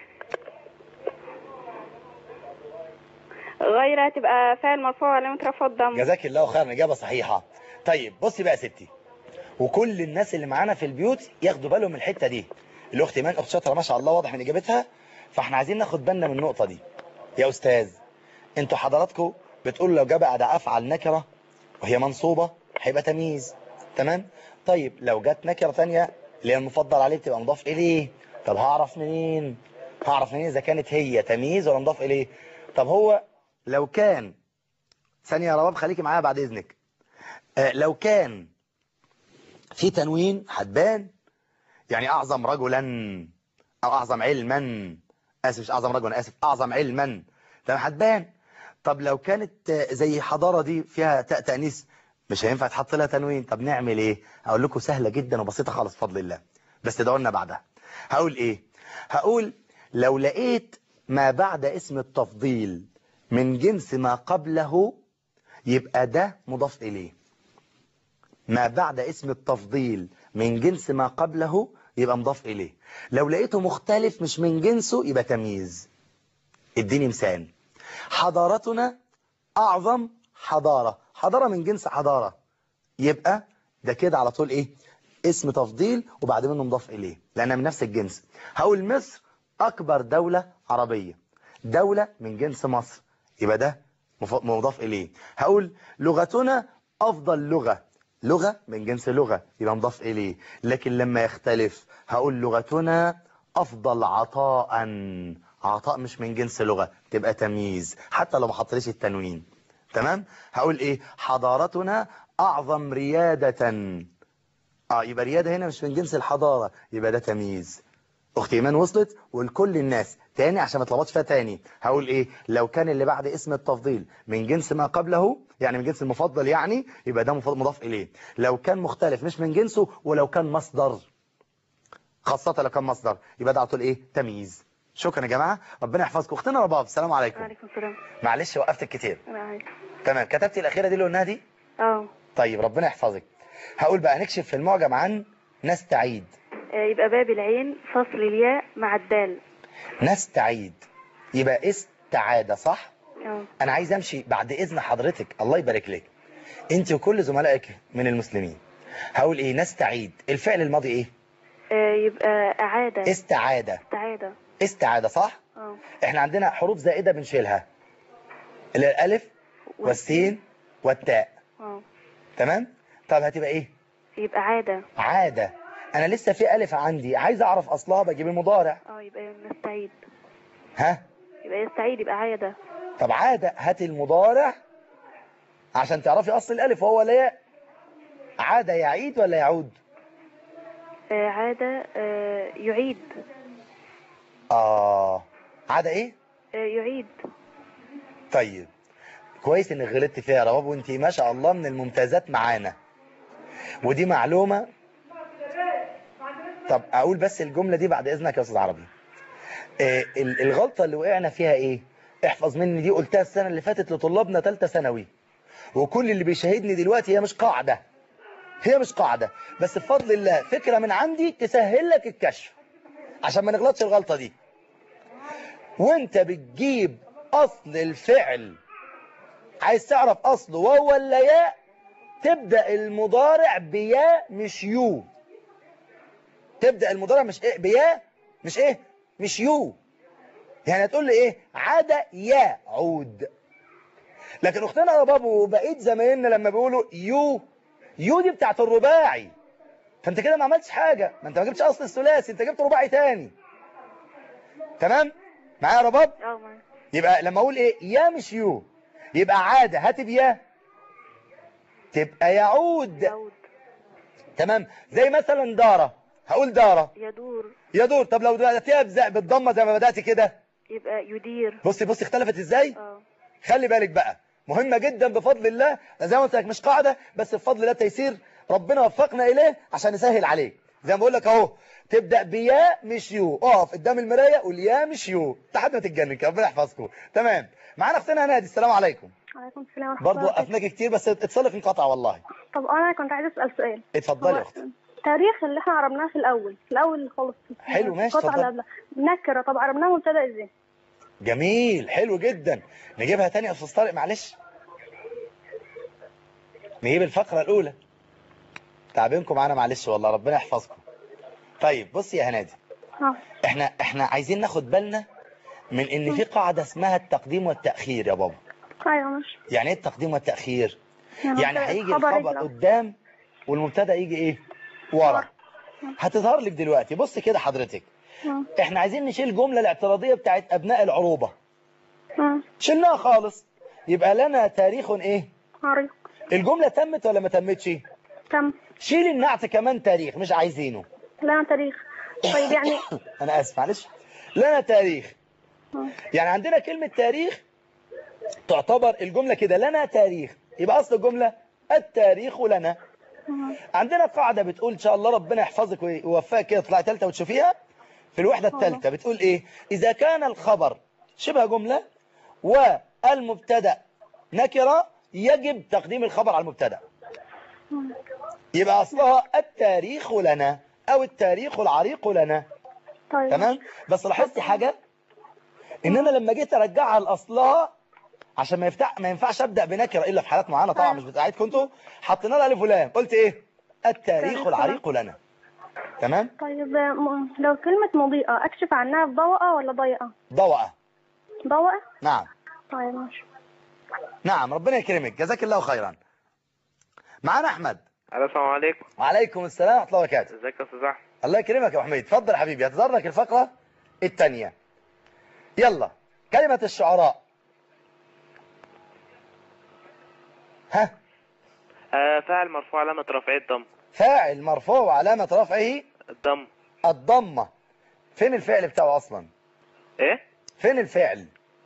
غير هتبقى فاعل مرفوع وعلامة رفع الضم جزاك الله خيرا إجابة صحيحة طيب بصي بقى يا ستي وكل الناس اللي معانا في البيوت ياخدوا بالهم من الحتة دي الأخت إيمان أخت شاطرة ما شاء الله واضح من إجابتها فإحنا عايزين ناخد بالنا من النقطة دي يا أستاذ أنتوا حضراتكم بتقولوا لو جاء بعد أفعل نكرة وهي منصوبة هيبقى تمييز تمام طيب لو جت نكرة تانية اللي هي المفضل عليه تبقى مضاف إليه طب هعرف منين هعرف منين إذا كانت هي تمييز ولا مضاف إليه طب هو لو كان ثانية يا رباب خليكي معايا بعد إذنك آه، لو كان في تنوين هتبان يعني أعظم رجلا أو أعظم علما آسف مش أعظم رجلا آسف أعظم علما طب هتبان طب لو كانت آه، زي حضارة دي فيها تاء تأنيث مش هينفع تحط لها تنوين طب نعمل ايه هقول لكم سهلة جدا وبسيطة خالص بفضل الله بس تدعوا لنا بعدها هقول ايه هقول لو لقيت ما بعد اسم التفضيل من جنس ما قبله يبقى ده مضاف إليه ما بعد اسم التفضيل من جنس ما قبله يبقى مضاف إليه لو لقيته مختلف مش من جنسه يبقى تمييز اديني مثال حضارتنا أعظم حضارة حضارة من جنس حضارة يبقى ده كده على طول إيه اسم تفضيل وبعد منه مضاف إليه لأنها من نفس الجنس هقول مصر أكبر دولة عربية دولة من جنس مصر يبقى ده مف- مضاف إليه هقول لغتنا أفضل لغة لغة من جنس لغة يبقى مضاف إليه لكن لما يختلف هقول لغتنا أفضل عطاء عطاء مش من جنس لغة تبقى تمييز حتى لو ما حطليش التنوين تمام هقول إيه حضارتنا أعظم ريادة اه يبقى ريادة هنا مش من جنس الحضارة يبقى ده تمييز اختي ايمان وصلت ولكل الناس تاني عشان ما تلخبطش فيها تاني هقول ايه لو كان اللي بعد اسم التفضيل من جنس ما قبله يعني من جنس المفضل يعني يبقى ده مفضل- مضاف اليه لو كان مختلف مش من جنسه ولو كان مصدر خاصة لو كان مصدر يبقى ده على طول ايه تمييز شكرا يا جماعة ربنا يحفظكم اختنا رباب السلام عليكم وعليكم السلام معلش وقفتك كتير معاك. تمام كتبتي الاخيرة دي اللي قلناها دي اه طيب ربنا يحفظك هقول بقى نكشف في المعجم عن نستعيد آه، يبقى باب العين فصل الياء مع الدال نستعيد يبقى استعادة صح اه انا عايز امشي بعد اذن حضرتك الله يبارك لك انت وكل زملائك من المسلمين هقول ايه نستعيد الفعل الماضي ايه آه، يبقى أعادة استعادة استعادة استعادة صح اه احنا عندنا حروف زائدة بنشيلها اللي هي الالف والسين والتاء اه تمام طب هتبقى ايه يبقى عادة عادة انا لسه في الف عندي عايز اعرف اصلها بجيب المضارع اه يبقى نستعيد ها يبقى يستعيد يبقى عادة طب عادة هات المضارع عشان تعرفي اصل الالف وهو لا ياء عادة يعيد ولا يعود آه، عادة آه، يعيد اه عادة ايه آه، يعيد طيب كويس انك غلطت فيها يا رباب وانت ما شاء الله من الممتازات معانا ودي معلومة طب اقول بس الجملة دي بعد اذنك يا استاذ عربي آه ال- الغلطة اللي وقعنا فيها ايه احفظ مني دي قلتها السنة اللي فاتت لطلابنا ثالثه ثانوي وكل اللي بيشاهدني دلوقتي هي مش قاعدة هي مش قاعدة بس بفضل الله فكرة من عندي تسهل لك الكشف عشان ما نغلطش الغلطة دي وانت بتجيب اصل الفعل عايز تعرف اصله واو ولا ياء تبدأ المضارع بياء مش يو تبدأ المضارع مش ايه بياء مش ايه مش يو يعني هتقول لي ايه عاد يعود لكن اختنا يا بابو وبقيت زمايلنا لما بيقولوا يو يو دي بتاعت الرباعي فانت كده ما عملتش حاجة ما انت ما جبتش اصل الثلاثي انت جبت رباعي تاني تمام معايا يا رباب اه معاك. يبقى لما اقول ايه يا مش يو يبقى عادة هات بيا تبقى يعود يعود تمام زي مثلا دارة هقول دارة يدور يدور طب لو بدأتيها بز- بالضمة زي ما بدأت كده يبقى يدير بصي بصي اختلفت ازاي اه خلي بالك بقى مهمة جدا بفضل الله زي ما قلت لك مش قاعدة بس بفضل الله تيسير ربنا وفقنا إليه عشان نسهل عليك زي ما بقول لك اهو تبدأ بيا مش يو اقف قدام المراية قول يا مش يو لحد ما تتجنن كده ربنا يحفظكم تمام معانا اختنا نادي السلام عليكم وعليكم السلام ورحمة برضو الله وبركاته. وقفناك كتير بس اتصالك انقطع والله طب أنا كنت عايزة أسأل سؤال اتفضلي هو يا اختي التاريخ اللي احنا عربناه في الأول في الأول خالص حلو، ماشي، القطعة اتفضل. اللي قبلها نكرة طب عربناه مبتدأ ازاي؟ جميل حلو جدا نجيبها تاني يا استاذ طارق معلش نجيب الفقرة الأولى تعبينكم معانا معلش والله ربنا يحفظكم طيب بصي يا هنادي اه احنا احنا عايزين ناخد بالنا من ان في قاعدة اسمها التقديم والتأخير يا بابا ايوه ماشي يعني ايه التقديم والتأخير يعني مبتدأ هيجي خبر الخبر يطلع. قدام والمبتدا يجي ايه ورا هتظهر لك دلوقتي بص كده حضرتك اه احنا عايزين نشيل الجملة الاعتراضية بتاعت ابناء العروبة اه شلناها خالص يبقى لنا تاريخ ايه عريق الجملة تمت ولا ما تمتش تم شيل النعت كمان تاريخ مش عايزينه لنا تاريخ طيب يعني انا اسف معلش لنا تاريخ اه يعني عندنا كلمة تاريخ تعتبر الجملة كده لنا تاريخ يبقى اصل الجملة التاريخ لنا عندنا قاعدة بتقول إن شاء الله ربنا يحفظك ويوفقك كده تطلعي ثالثة وتشوفيها في الوحدة الثالثة بتقول إيه إذا كان الخبر شبه جملة والمبتدا نكرة يجب تقديم الخبر على المبتدا يبقى أصلها التاريخ لنا أو التاريخ العريق لنا طيب تمام بس لاحظتي حاجة ان انا لما جيت ارجعها لاصلها عشان ما يفتح ما ينفعش ابدا بنكره الا في حالات معينه طبعا مش بتاعتكم انتوا حطينا لها الف ولام قلت ايه التاريخ العريق لنا تمام طيب م- لو كلمة مضيئة أكشف عنها بضوءة ولا ضيقة؟ ضوءه ضوءة؟ نعم طيب ماشي نعم ربنا يكرمك جزاك الله خيرا معانا احمد السلام عليكم وعليكم السلام ورحمه الله وبركاته ازيك يا استاذ احمد الله يكرمك يا أبو حميد اتفضل يا حبيبي هتظهر لك الفقره الثانيه يلا كلمه الشعراء ها آه فاعل مرفوع علامة رفعه الضم فاعل مرفوع وعلامه رفعه الضم الضمة فين الفعل بتاعه أصلا ايه فين الفعل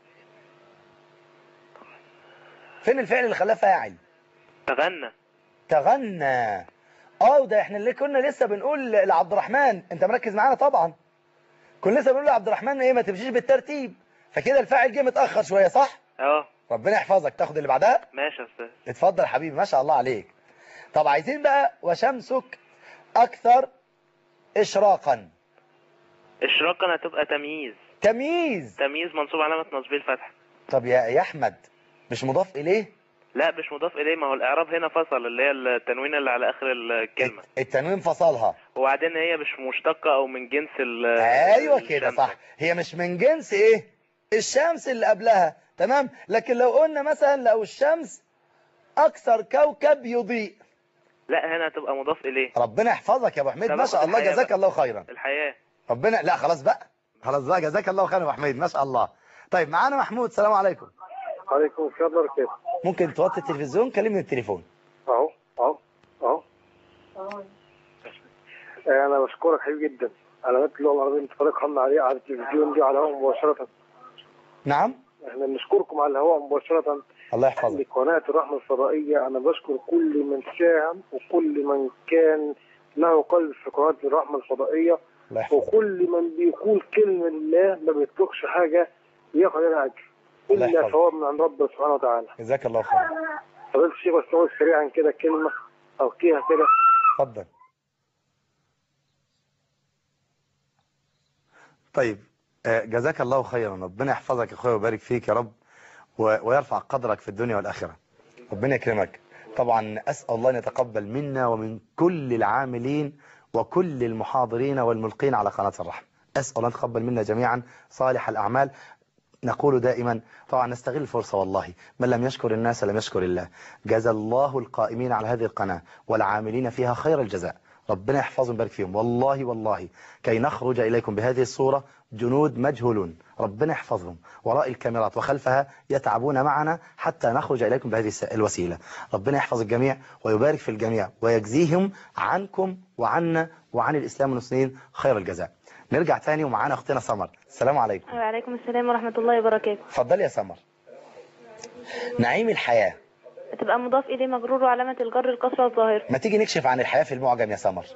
فين الفعل اللي خلاه فاعل تغنى تغنى اه وده احنا اللي كنا لسه بنقول لعبد الرحمن انت مركز معانا طبعا كنا لسه بنقول لعبد الرحمن ايه ما تمشيش بالترتيب فكده الفاعل جه متأخر شوية صح اه ربنا يحفظك تاخد اللي بعدها ماشي يا استاذ اتفضل يا حبيبي ما شاء الله عليك طب عايزين بقى وشمسك أكثر إشراقا اشراقا هتبقى تمييز تمييز تمييز منصوب علامة نصبه الفتح طب يا يا أحمد مش مضاف إليه لا مش مضاف اليه ما هو الاعراب هنا فصل اللي هي التنوين اللي على اخر الكلمة التنوين فصلها وبعدين هي مش مشتقة او من جنس ال ايوه كده الشمس. صح هي مش من جنس ايه الشمس اللي قبلها تمام لكن لو قلنا مثلا لو الشمس اكثر كوكب يضيء لا هنا هتبقى مضاف اليه ربنا يحفظك يا ابو حميد طب ما شاء آخد الله الحياة جزاك بقى. الله خيرا الحياة ربنا لا خلاص بقى خلاص بقى جزاك الله خيرا يا ابو حميد ما شاء الله طيب معانا محمود السلام عليكم عليكم السلام ورحمة الله ممكن توطي التلفزيون كلمني التليفون اهو اهو اهو آه، انا بشكرك حبيبي جدا على قناه اللغه العربيه انت فريق حمل عليه على التلفزيون دي على الهواء مباشره نعم احنا بنشكركم على الهواء مباشره الله يحفظك لقناه الرحمه الفضائيه انا بشكر كل من ساهم وكل من كان له قلب في قناه الرحمه الفضائيه الله يحفظك وكل من بيقول كلمه لله ما بيتركش حاجه ياخد عليها اجر الله الا يحفظك. ثواب من عند ربنا سبحانه وتعالى جزاك الله خيرا فضيله الشيخ بس نقول سريعا كده كلمه القيها كده اتفضل طيب آه، جزاك الله خيرا ربنا يحفظك يا اخويا ويبارك فيك يا رب و- ويرفع قدرك في الدنيا والآخرة ربنا يكرمك طبعا أسأل الله أن يتقبل منا ومن كل العاملين وكل المحاضرين والملقين على قناة الرحمة أسأل الله أن يتقبل منا جميعا صالح الأعمال نقول دائما طبعا نستغل الفرصة والله من لم يشكر الناس لم يشكر الله جزى الله القائمين على هذه القناة والعاملين فيها خير الجزاء ربنا يحفظهم ويبارك فيهم والله والله كي نخرج إليكم بهذه الصورة جنود مجهولون ربنا يحفظهم وراء الكاميرات وخلفها يتعبون معنا حتى نخرج إليكم بهذه الس- الوسيلة ربنا يحفظ الجميع ويبارك في الجميع ويجزيهم عنكم وعنا وعن الإسلام والمسلمين خير الجزاء نرجع تاني ومعانا أختنا سمر السلام عليكم وعليكم السلام ورحمة الله وبركاته اتفضلي يا سمر نعيم الحياة تبقى مضاف إليه مجرور وعلامة الجر الكسرة الظاهرة ما تيجي نكشف عن الحياة في المعجم يا سمر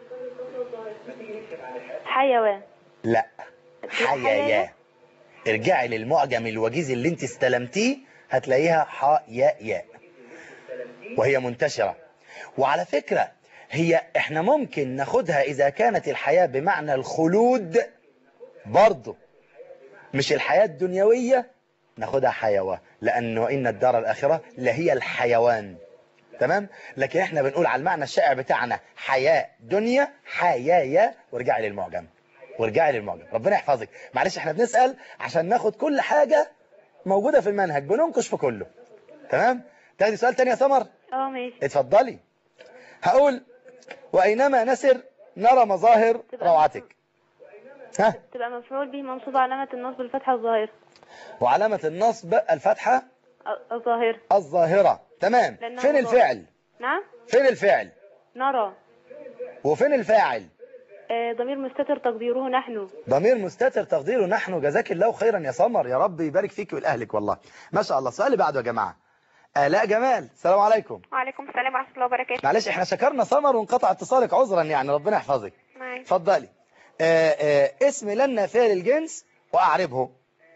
حيوان لا حيايا ارجعي للمعجم الوجيز اللي انت استلمتيه هتلاقيها حياء ياء وهي منتشرة وعلى فكرة هي احنا ممكن ناخدها اذا كانت الحياة بمعنى الخلود برضه مش الحياة الدنيوية ناخدها حيوان لانه ان الدار الاخرة لهي الحيوان تمام لكن احنا بنقول على المعنى الشائع بتاعنا حياة دنيا حيايا وارجعي للمعجم وارجعي للمعجم ربنا يحفظك معلش احنا بنسأل عشان ناخد كل حاجة موجودة في المنهج بننقش في كله تمام تاخدي سؤال تاني يا سمر اه ماشي اتفضلي هقول وأينما نسر نرى مظاهر روعتك ها تبقى مفعول به منصوب علامة النصب الفتحة الظاهرة وعلامة النصب الفتحة ال- الظاهرة الظاهرة تمام لأنها فين مضاف. الفعل نعم فين الفعل نرى وفين الفاعل آه، ضمير مستتر تقديره نحن ضمير مستتر تقديره نحن جزاك الله خيرا يا سمر يا رب يبارك فيك ولأهلك والله ما شاء الله السؤال اللي بعده يا جماعة آلاء جمال السلام عليكم وعليكم السلام ورحمة الله وبركاته معلش احنا شكرنا سمر وانقطع اتصالك عذرا يعني ربنا يحفظك معاك اتفضلي آه آه اسم لا النافية للجنس واعربه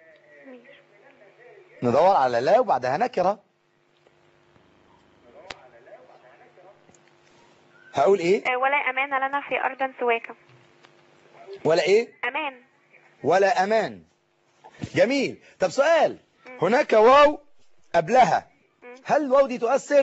ندور على لا وبعدها نكرة هقول ايه آه، ولا أمان لنا في أرض سواك ولا ايه أمان ولا امان جميل طب سؤال هناك واو قبلها هل الواو دي تؤثر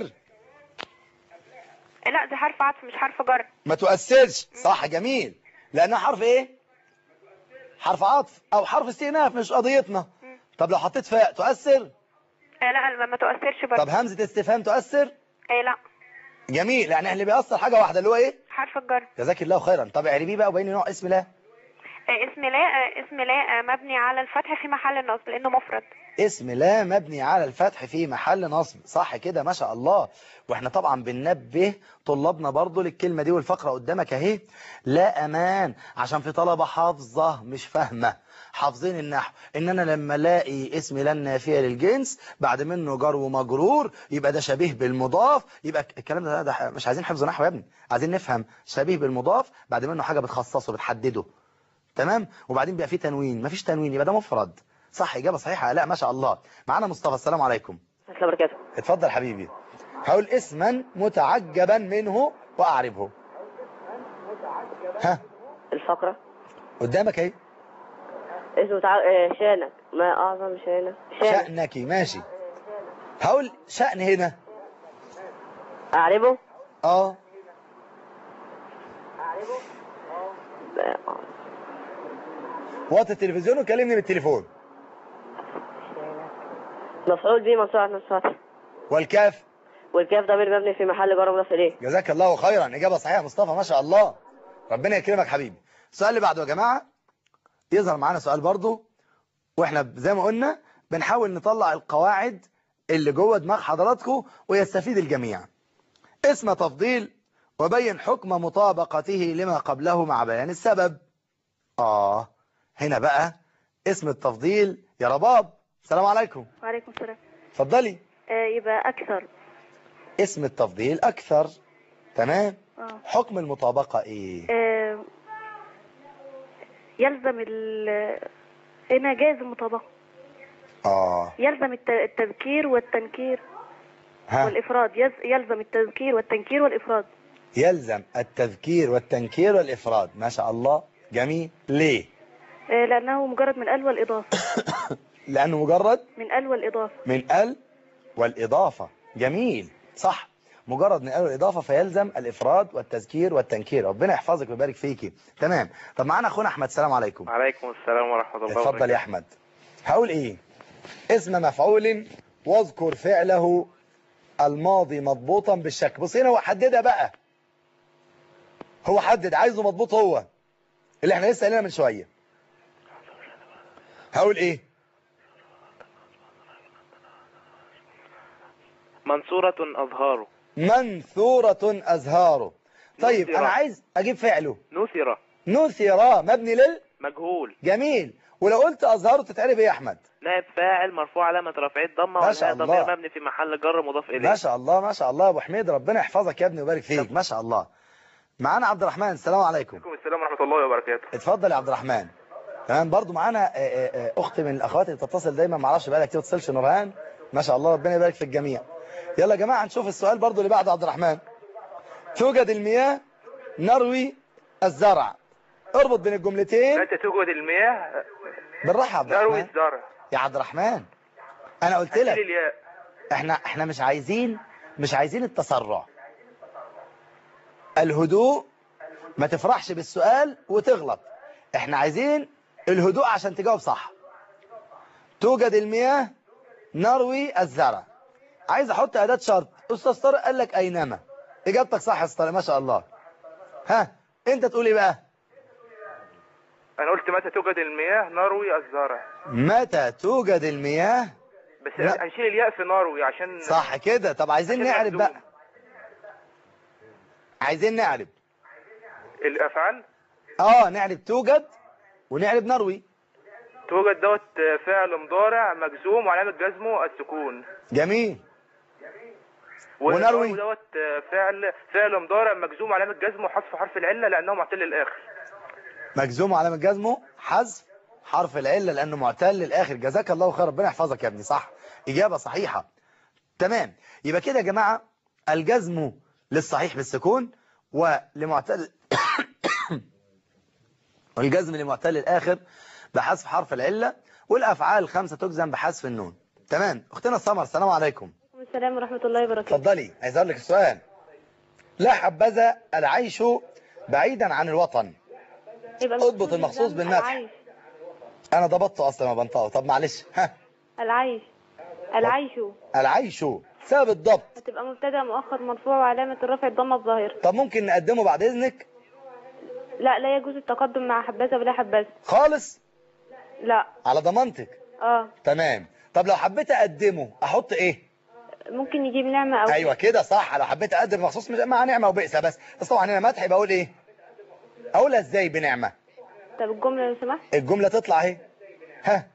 آه، لا دي حرف عطف مش حرف جر ما تؤثرش صح جميل لانها حرف ايه حرف عطف او حرف استئناف مش قضيتنا طب لو حطيت فاء تؤثر آه، لا ما- ما تؤثرش برضه طب همزة استفهام تؤثر آه، لا جميل يعني اللي بيأثر حاجة واحدة اللي هو ايه حرف الجر جزاك الله خيرا طب اعربيه بقى وبين نوع اسم لا آه، اسم لا آه، اسم لا آه، مبني على الفتح في محل النصب لأنه مفرد اسم لا مبني على الفتح في محل نصب صح كده ما شاء الله واحنا طبعا بننبه طلابنا برضو للكلمة دي والفقرة قدامك اهي لا امان عشان في طلبة حافظة مش فاهمة حافظين النحو ان انا لما الاقي اسم لا النافية للجنس بعد منه جر ومجرور يبقى ده شبيه بالمضاف يبقى الكلام ده, ده مش عايزين حفظ نحو يا ابني عايزين نفهم شبيه بالمضاف بعد منه حاجة بتخصصه بتحدده تمام وبعدين بيبقى فيه تنوين مفيش تنوين يبقى ده مفرد صح إجابة صحيحة لا ما شاء الله معانا مصطفى السلام عليكم ورحمة الله وبركاته اتفضل حبيبي هقول اسما متعجبا منه وأعربه ها الفقرة قدامك اهي اسمه تع... آه، شانك ما أعظم شانك شانك شأنك ماشي هقول شأن هنا أعربه اه وقت التلفزيون وكلمني بالتليفون مفعول به منصوب على الفتح والكاف والكاف ضمير مبني في محل جر مضاف إليه جزاك الله خيرا إجابة صحيحة مصطفى ما شاء الله ربنا يكرمك حبيبي السؤال اللي بعده يا جماعة يظهر معانا سؤال برضو واحنا زي ما قلنا بنحاول نطلع القواعد اللي جوه دماغ حضراتكم ويستفيد الجميع اسم تفضيل وبين حكم مطابقته لما قبله مع بيان السبب آه هنا بقى اسم التفضيل يا رباب السلام عليكم وعليكم السلام اتفضلي آه يبقى أكثر اسم التفضيل أكثر تمام آه. حكم المطابقة إيه آه يلزم ال هنا جاز المطابقة آه يلزم الت- التذكير والتنكير ها والإفراد يز- يلزم التذكير والتنكير والإفراد يلزم التذكير والتنكير والإفراد ما شاء الله جميل ليه آه لأنه مجرد من ال والإضافة لأنه مجرد من ال والإضافة من ال والإضافة جميل صح مجرد من ال والإضافة فيلزم الإفراد والتذكير والتنكير ربنا يحفظك ويبارك فيكي تمام طب معانا أخونا أحمد السلام عليكم وعليكم السلام ورحمة الله وبركاته اتفضل يا أحمد هقول إيه اسم مفعول واذكر فعله الماضي مضبوطا بالشك بص هنا هو حددها بقى هو حدد عايزه مضبوط هو اللي احنا لسه قايلينها من شوية هقول ايه منصورة أظهاره منثورة أزهاره طيب نثرة. أنا عايز أجيب فعله نثرة نثرة مبني لل مجهول جميل ولو قلت أزهاره تتعرب إيه يا أحمد نائب فاعل مرفوع علامة رفعه ضمة ما شاء والنهاية الله. ضمير مبني في محل جر مضاف إليه ما شاء الله ما شاء الله يا أبو حميد ربنا يحفظك يا ابني ويبارك فيك ما شاء الله معانا عبد الرحمن السلام عليكم عليكم السلام ورحمة الله وبركاته اتفضل يا عبد الرحمن تمام برضو معانا آه، آه، آه، اخت من الاخوات اللي بتتصل دايما ما اعرفش بقالها كتير ما تتصلش نورهان ما شاء الله ربنا يبارك في الجميع يلا يا جماعه نشوف السؤال برضو اللي بعد عبد الرحمن توجد المياه نروي الزرع اربط بين الجملتين متى توجد المياه بالراحه يا عبد نروي الرحمن الزرع يا عبد الرحمن انا قلت شيل لك الياء احنا احنا مش عايزين مش عايزين التسرع الهدوء ما تفرحش بالسؤال وتغلط احنا عايزين الهدوء عشان تجاوب صح توجد المياه نروي الزرع عايز احط اداة شرط استاذ طارق قال لك اينما اجابتك صح يا استاذ طارق ما شاء الله ها انت تقول ايه بقى أنا قلت متى توجد المياه نروي الزرع متى توجد المياه بس لا. هنشيل الياء في نروي عشان صح كده طب عايزين عشان نعرف مخزوم. بقى عايزين نعرف الأفعال اه نعرف توجد ونعرف نروي توجد دوت فعل مضارع مجزوم وعلامة جزمه السكون جميل ونروي؟ ودوت آه، فعل فعل مضارع مجزوم علامة جزم وحذف حرف العلة لأنه معتل للآخر مجزوم علامة جزمه حذف حرف العلة لأنه معتل للآخر جزاك الله خير ربنا يحفظك يا ابني صح إجابة صحيحة تمام يبقى كده يا جماعة الجزم للصحيح بالسكون ولمعتل والجزم لمعتل الآخر بحذف حرف العلة والأفعال الخمسة تجزم بحذف النون تمام أختنا سمر السلام عليكم السلام ورحمة الله وبركاته اتفضلي عايز اقول لك السؤال لا حبذا العيش بعيدا عن الوطن يبقى اضبط المخصوص بالمدح العيش انا ضبطته اصلا ما بنطقه طب معلش ها العيش العيش العيش سبب الضبط هتبقى مبتدا مؤخر مرفوع وعلامة الرفع الضمة الظاهرة طب ممكن نقدمه بعد اذنك لا لا يجوز التقدم مع حبذا ولا حبذا خالص لا على ضمانتك اه تمام طب لو حبيت اقدمه احط ايه ممكن يجيب نعمة او ايوه كده صح لو حبيت اقدم مخصوص مش- مع نعمه وبئسه بس بس طبعا هنا مدح يبقى اقول ايه اقولها ازاي بنعمه طب الجملة لو سمحت الجمله تطلع اهي ها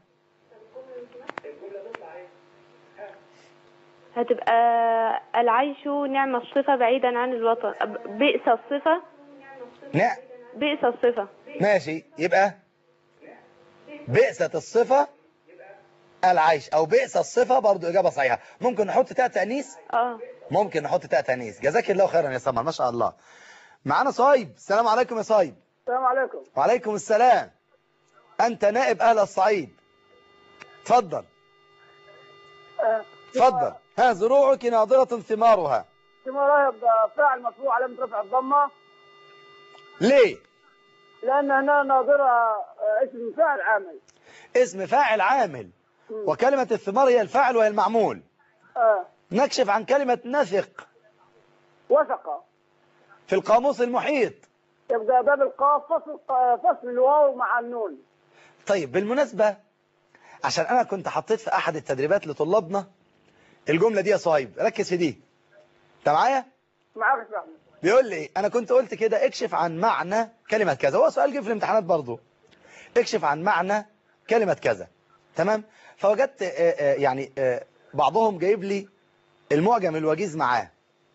هتبقى العيش نعم الصفة بعيدا عن الوطن بئس الصفة نعم بئس الصفة ماشي يبقى بئست الصفة العيش او بئس الصفة برضو اجابة صحيحة ممكن نحط تاء تأنيث اه ممكن نحط تاء تأنيث جزاك الله خيرا يا سمر ما شاء الله معانا صايب السلام عليكم يا صايب السلام عليكم وعليكم السلام انت نائب اهل الصعيد تفضل آه، تفضل ها زروعك ناضرة ثمارها ثمارها فاعل مرفوع علامة رفع الضمة ليه لأن هنا ناظرة آه، اسم فاعل عامل اسم فاعل عامل وكلمة الثمار هي الفاعل وهي المعمول آه نكشف عن كلمة نثق وثق في القاموس المحيط يبقى باب القاف فصل فصل الواو مع النون طيب بالمناسبة عشان أنا كنت حطيت في أحد التدريبات لطلابنا الجملة دي يا صايب ركز في دي أنت معايا؟ معاك يا أحمد. بيقول لي إيه؟ أنا كنت قلت كده اكشف عن معنى كلمة كذا هو سؤال جه في الامتحانات برضو اكشف عن معنى كلمة كذا تمام فوجدت آه، آه، يعني آه، بعضهم جايب لي المعجم الوجيز معاه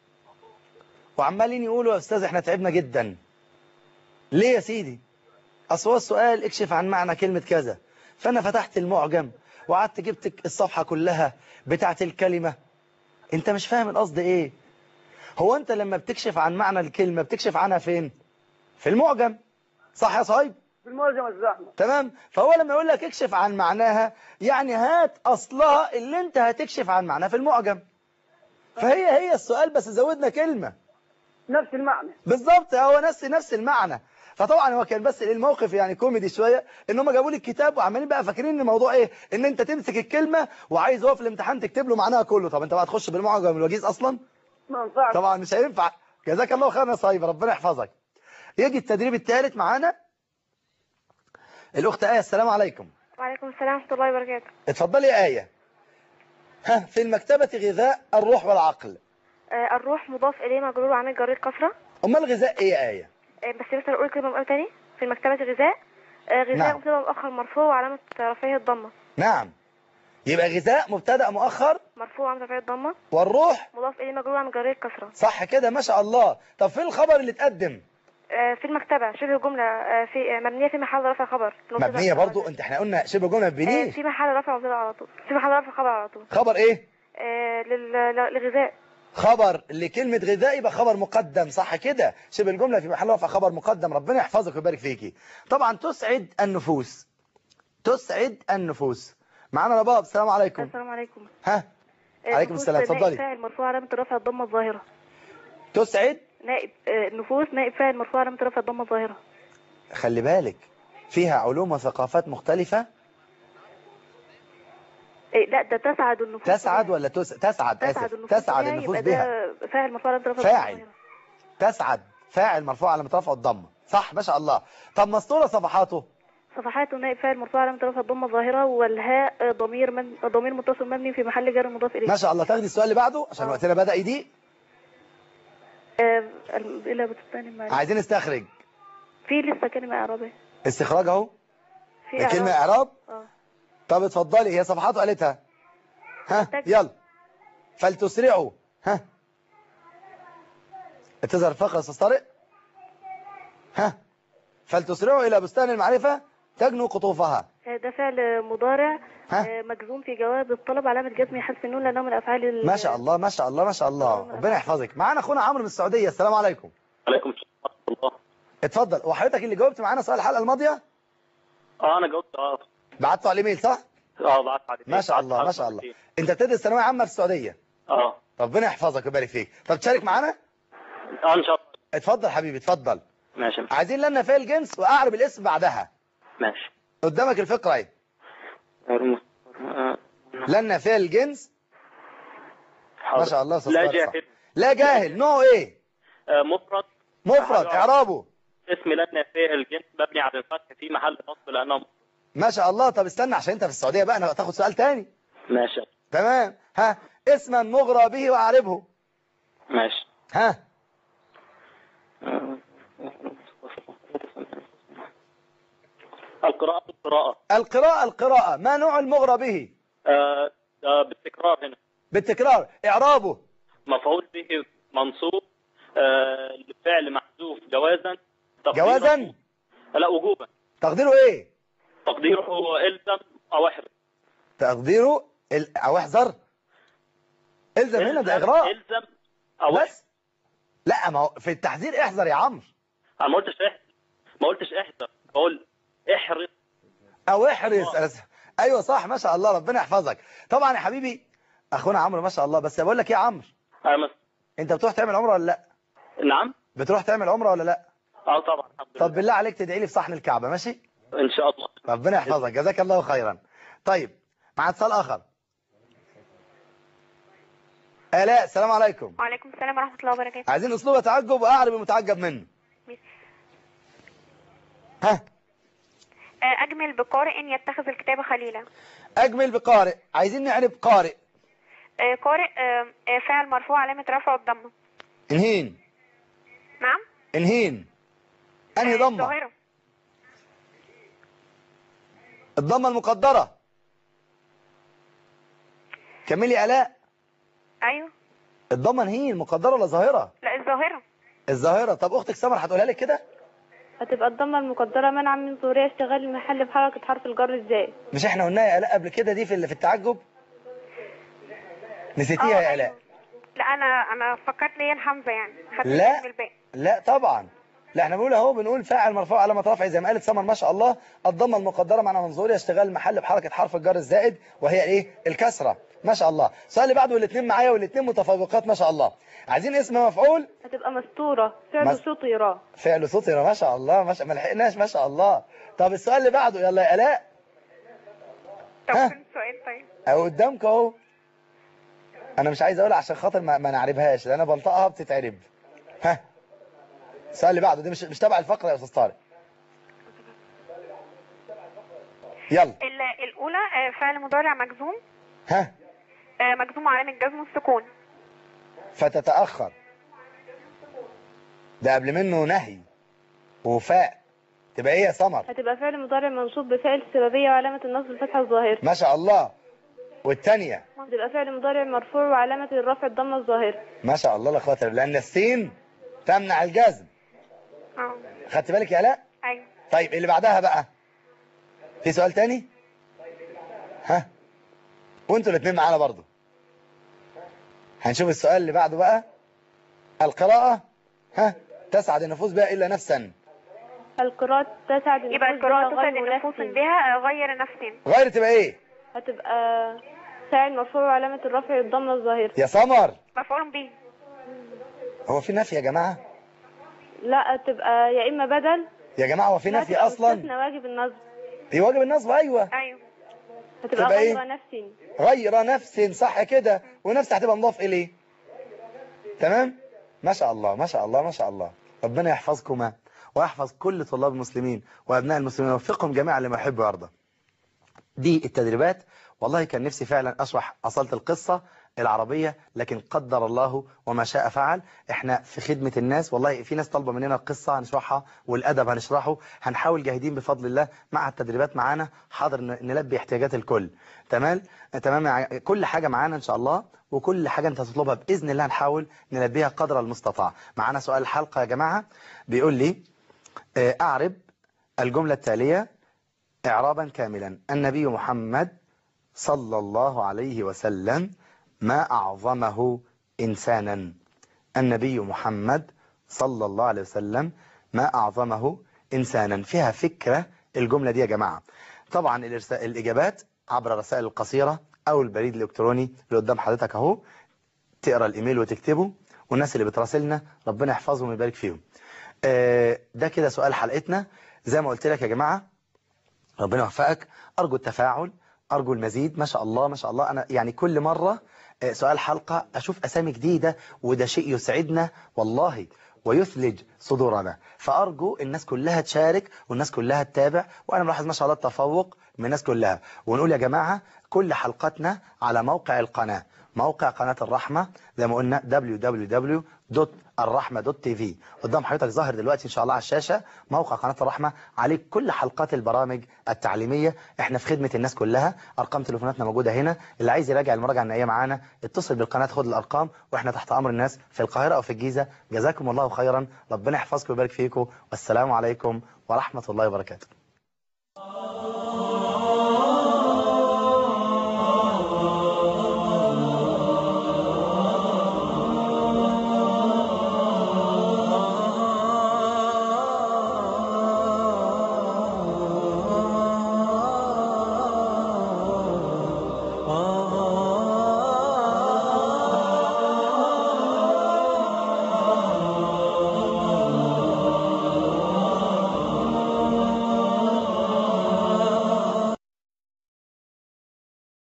وعمالين يقولوا يا أستاذ احنا تعبنا جدا ليه يا سيدي أصل هو السؤال اكشف عن معنى كلمة كذا فأنا فتحت المعجم وقعدت جبت الصفحة كلها بتاعت الكلمة انت مش فاهم القصد ايه هو انت لما بتكشف عن معنى الكلمة بتكشف عنها فين في المعجم صح يا صايب في المعجم الزحمة تمام فهو لما يقول لك اكشف عن معناها يعني هات اصلها اللي انت هتكشف عن معناها في المعجم فهي هي السؤال بس زودنا كلمة نفس المعنى بالظبط هو نفس نفس المعنى فطبعا هو كان بس الموقف يعني كوميدي شوية ان هم جابوا لي الكتاب وعمالين بقى فاكرين ان الموضوع ايه ان انت تمسك الكلمة وعايز هو في الامتحان تكتب له معناها كله طب انت بقى تخش بالمعجم الوجيز اصلا ما ينفعش طبعا مش هينفع جزاك الله خيرا يا صايب ربنا يحفظك يجي التدريب الثالث معانا الاخت آية السلام عليكم وعليكم السلام ورحمة الله وبركاته اتفضلي يا آية ها في المكتبة غذاء الروح والعقل آه الروح مضاف إليه مجرور وعامل جرير كسرة امال الغذاء ايه يا آية آه بس مثلا أقول كلمة مرة تاني في المكتبة غذاء آه غذاء نعم. مبتدأ مؤخر مرفوع وعلامة رفعه الضمة نعم يبقى غذاء مبتدأ مؤخر مرفوع وعلامة رفعه الضمة والروح مضاف إليه مجرور وعامل جرير كسرة صح كده ما شاء الله طب فين الخبر اللي اتقدم آه في المكتبة شبه جملة آه في آه مبنية في محل رفع خبر مبتدأ. مبنية برضو انت احنا قلنا شبه جملة آه بنيش في محل رفع مبتدأ على طول في محل رفع خبر على طول خبر ايه آه لل- للغذاء خبر لكلمة غذاء يبقى خبر مقدم صح كده شبه الجملة في محل رفع خبر مقدم ربنا يحفظك ويبارك فيكي طبعا تسعد النفوس تسعد النفوس معانا رباب السلام عليكم السلام عليكم ها آه، عليكم نفوس السلام، نائب اتفضلي. فاعل مرفوع علامة رفع الضمة الظاهرة تسعد نائب آه، نفوس نائب فاعل مرفوع علامة رفع الضمة الظاهرة خلي بالك فيها علوم وثقافات مختلفة إيه لا ده تسعد النفوس تسعد ولا تس... تسعد تسعد آسف النفوس تسعد بها، النفوس يبقى بها ده فاعل مرفوع علامة رفع الضمة فاعل الظاهرة. تسعد فاعل مرفوع على مترفع الضمة صح ما شاء الله طب مسطورة صفحاته صفحاته نائب فاعل مرفوع علامة رفع الضمة الظاهرة والهاء آه، ضمير من ضمير متصل مبني في محل جر مضاف إليه ما شاء الله تاخدي السؤال اللي بعده عشان وقتنا بدأ يضيق آه، ال- إلا بتستاني معلش. عايزين نستخرج في لسه كلمة إعرابية استخراج اهو في كلمة إعراب اه طب اتفضلي هي صفحاته قالتها ها محتاج- يلا فلتسرعوا ها تظهر الفقرة يا استاذ طارق ها فلتسرعوا إلى بستان المعرفة تجنوا قطوفها آه، ده فعل مضارع ها؟ آه، مجزوم في جواب الطلب علامة جزم حذف النون لأنه من أفعال ال- ما شاء الله ما شاء الله ما شاء الله ربنا يحفظك معانا أخونا عمرو من السعودية السلام عليكم عليكم السلام ورحمة الله اتفضل وحضرتك اللي جاوبت معانا سؤال الحلقة الماضية اه انا جاوبت اه بعته على الايميل صح اه بعت على ما شاء الله ما شاء الله انت بتدرس ثانوية عامة في السعودية اه ربنا يحفظك ويبارك فيك طب تشارك معانا اه ان شاء الله اتفضل حبيبي اتفضل ماشي عايزين لنا فعل الجنس واعرب الاسم بعدها ماشي قدامك الفقرة اهي آه، لنا فعل الجنس حاضر. ما شاء الله يا أستاذ لا طارق صح. جاهل لا جاهل نوع ايه آه، مفرد مفرد حاجة. اعرابه اسم لنا فيه الجنس مبني على الفتح في محل نصب لانه ما شاء الله طب استنى عشان انت في السعودية بقى انا هتاخد سؤال تاني ماشي تمام ها اسما مغرى به واعربه ماشي ها القراءة القراءة القراءة القراءة ما نوع المغرى به آه، آه، بالتكرار هنا بالتكرار اعرابه مفعول به منصوب آه، لفعل محذوف جوازا تقديره- جوازا لا وجوبا تقديره ايه تقديره الزم او احرم تقديره ال... او احذر الزم هنا ده اغراء الزم او احرم بس لا ما هو في التحذير احذر يا عمرو انا ما قلتش احذر ما قلتش احذر بقول احرص او احرص أنا س- ايوه صح ما شاء الله ربنا يحفظك طبعا يا حبيبي اخونا عمرو ما شاء الله بس بقول لك ايه يا عمرو أنا انت بتروح تعمل عمره ولا لا نعم بتروح تعمل عمره ولا لا اه طبعا الحمد لله طب بالله عليك تدعي لي في صحن الكعبة ماشي ان شاء الله ربنا يحفظك جزاك الله خيرا طيب مع اتصال اخر آلاء السلام عليكم وعليكم السلام ورحمة الله وبركاته عايزين اسلوب تعجب واعرب المتعجب منه ها آه، أجمل بقارئ يتخذ الكتاب خليلا اجمل بقارئ عايزين نعرب قارئ آه، قارئ آه، آه، فعل مرفوع علامة رفعه الضمة انهين نعم انهين انهي ضمه ظاهرة الضمه المقدره كملي الاء أيوه الضمه انهين مقدره ولا ظاهره لا الظاهرة الظاهره طب اختك سمر هتقولها لك كده هتبقى الضمة المقدرة منع من ظهورها اشتغال المحل بحركة حرف الجر ازاي مش احنا قلناها يا الاء قبل كده دي في اللي في التعجب نسيتيها يا الاء لا أنا أنا فكرت لي حمزة يعني خدت لا. بالي بالباقي لا طبعا لا احنا بنقول اهو بنقول فاعل مرفوع علامه رفع زي ما قالت سمر ما شاء الله الضمه المقدره معنى منظوري اشتغال المحل بحركه حرف الجر الزائد وهي ايه الكسره ما شاء الله السؤال اللي بعده والاثنين معايا والاثنين متفوقات ما شاء الله عايزين اسم مفعول هتبقى مستورة فعل مس- سطيرة فعل صوتي ما شاء الله ما شاء ما لحقناش ما شاء الله طب السؤال اللي بعده يلا يا الاء طب ها؟ فين السؤال طيب اهو قدامك اهو انا مش عايز اقول عشان خاطر ما, ما نعربهاش لان انا بنطقها بتتعرب ها السؤال اللي بعده دي مش مش تبع الفقره يا استاذ طارق يلا ال- الأولى آه، فعل مضارع مجزوم ها آه، مجزوم علامة جزم السكون فتتاخر ده قبل منه نهي وفاء تبقى ايه يا سمر هتبقى فعل مضارع منصوب بفعل السببية وعلامة النصب الفتحة الظاهرة ما شاء الله والثانيه هتبقى فعل مضارع مرفوع وعلامة الرفع الضمة الظاهرة ما شاء الله لا قوه الا بالله لان السين تمنع الجزم اه خدت بالك يا لا أيوه طيب اللي بعدها بقى في سؤال تاني ها وانتوا الاثنين معانا برضو هنشوف السؤال اللي بعده بقى القراءة ها تسعد النفوس بها إلا نفسا القراءة تسعد النفوس يبقى القراءة بها غير تسعد النفوس نفس. بها آه، غير نفس غير تبقى ايه هتبقى فاعل مرفوع وعلامة الرفع الضمة الظاهرة يا سمر مفعول به هو في نفي يا جماعة لا تبقى يا إما بدل يا جماعة هو في لا نفي تبقى أصلا مستثنى واجب النصب في واجب النصب أيوة أيوه هتبقى تبقى غير إيه؟ نفس غير نفس صح كده ونفس هتبقى مضاف إليه تمام ما شاء الله ما شاء الله ما شاء الله ربنا يحفظكما ويحفظ كل طلاب المسلمين وأبناء المسلمين ويوفقهم جميعا لما يحب ويرضى دي التدريبات والله كان نفسي فعلا أشرح أصالة القصة العربية لكن قدر الله وما شاء فعل احنا في خدمة الناس والله في ناس طالبة مننا القصة هنشرحها والأدب هنشرحه هنحاول جاهدين بفضل الله مع التدريبات معانا حاضر ن- نلبي احتياجات الكل تمام تمام يا- كل حاجة معانا إن شاء الله وكل حاجة انت تطلبها بإذن الله نحاول نلبيها قدر المستطاع معانا سؤال الحلقة يا جماعة بيقول لي آه، أعرب الجملة التالية إعرابا كاملا النبي محمد صلى الله عليه وسلم ما أعظمه إنسانا النبي محمد صلى الله عليه وسلم ما أعظمه إنسانا فيها فكرة الجملة دي يا جماعة طبعا الإرسا- الإجابات عبر الرسائل القصيرة أو البريد الإلكتروني اللي قدام حضرتك أهو تقرأ الإيميل وتكتبه والناس اللي بتراسلنا ربنا يحفظهم ويبارك فيهم آه، ده كده سؤال حلقتنا زي ما قلت لك يا جماعة ربنا يوفقك أرجو التفاعل أرجو المزيد ما شاء الله ما شاء الله أنا يعني كل مرة آه، سؤال حلقة أشوف أسامي جديدة وده شيء يسعدنا والله ويثلج صدورنا فأرجو الناس كلها تشارك والناس كلها تتابع وأنا ملاحظ ما شاء الله التفوق من الناس كلها ونقول يا جماعة كل حلقاتنا على موقع القناة موقع قناة الرحمة زي ما قلنا www.الرحمة.tv قدام حضرتك ظاهر دلوقتي إن شاء الله على الشاشة موقع قناة الرحمة عليه كل حلقات البرامج التعليمية احنا في خدمة الناس كلها أرقام تليفوناتنا موجودة هنا اللي عايز يراجع المراجعة النهائية معانا اتصل بالقناة خد الأرقام واحنا تحت أمر الناس في القاهرة أو في الجيزة جزاكم الله خيرا ربنا يحفظكم ويبارك فيكم والسلام عليكم ورحمة الله وبركاته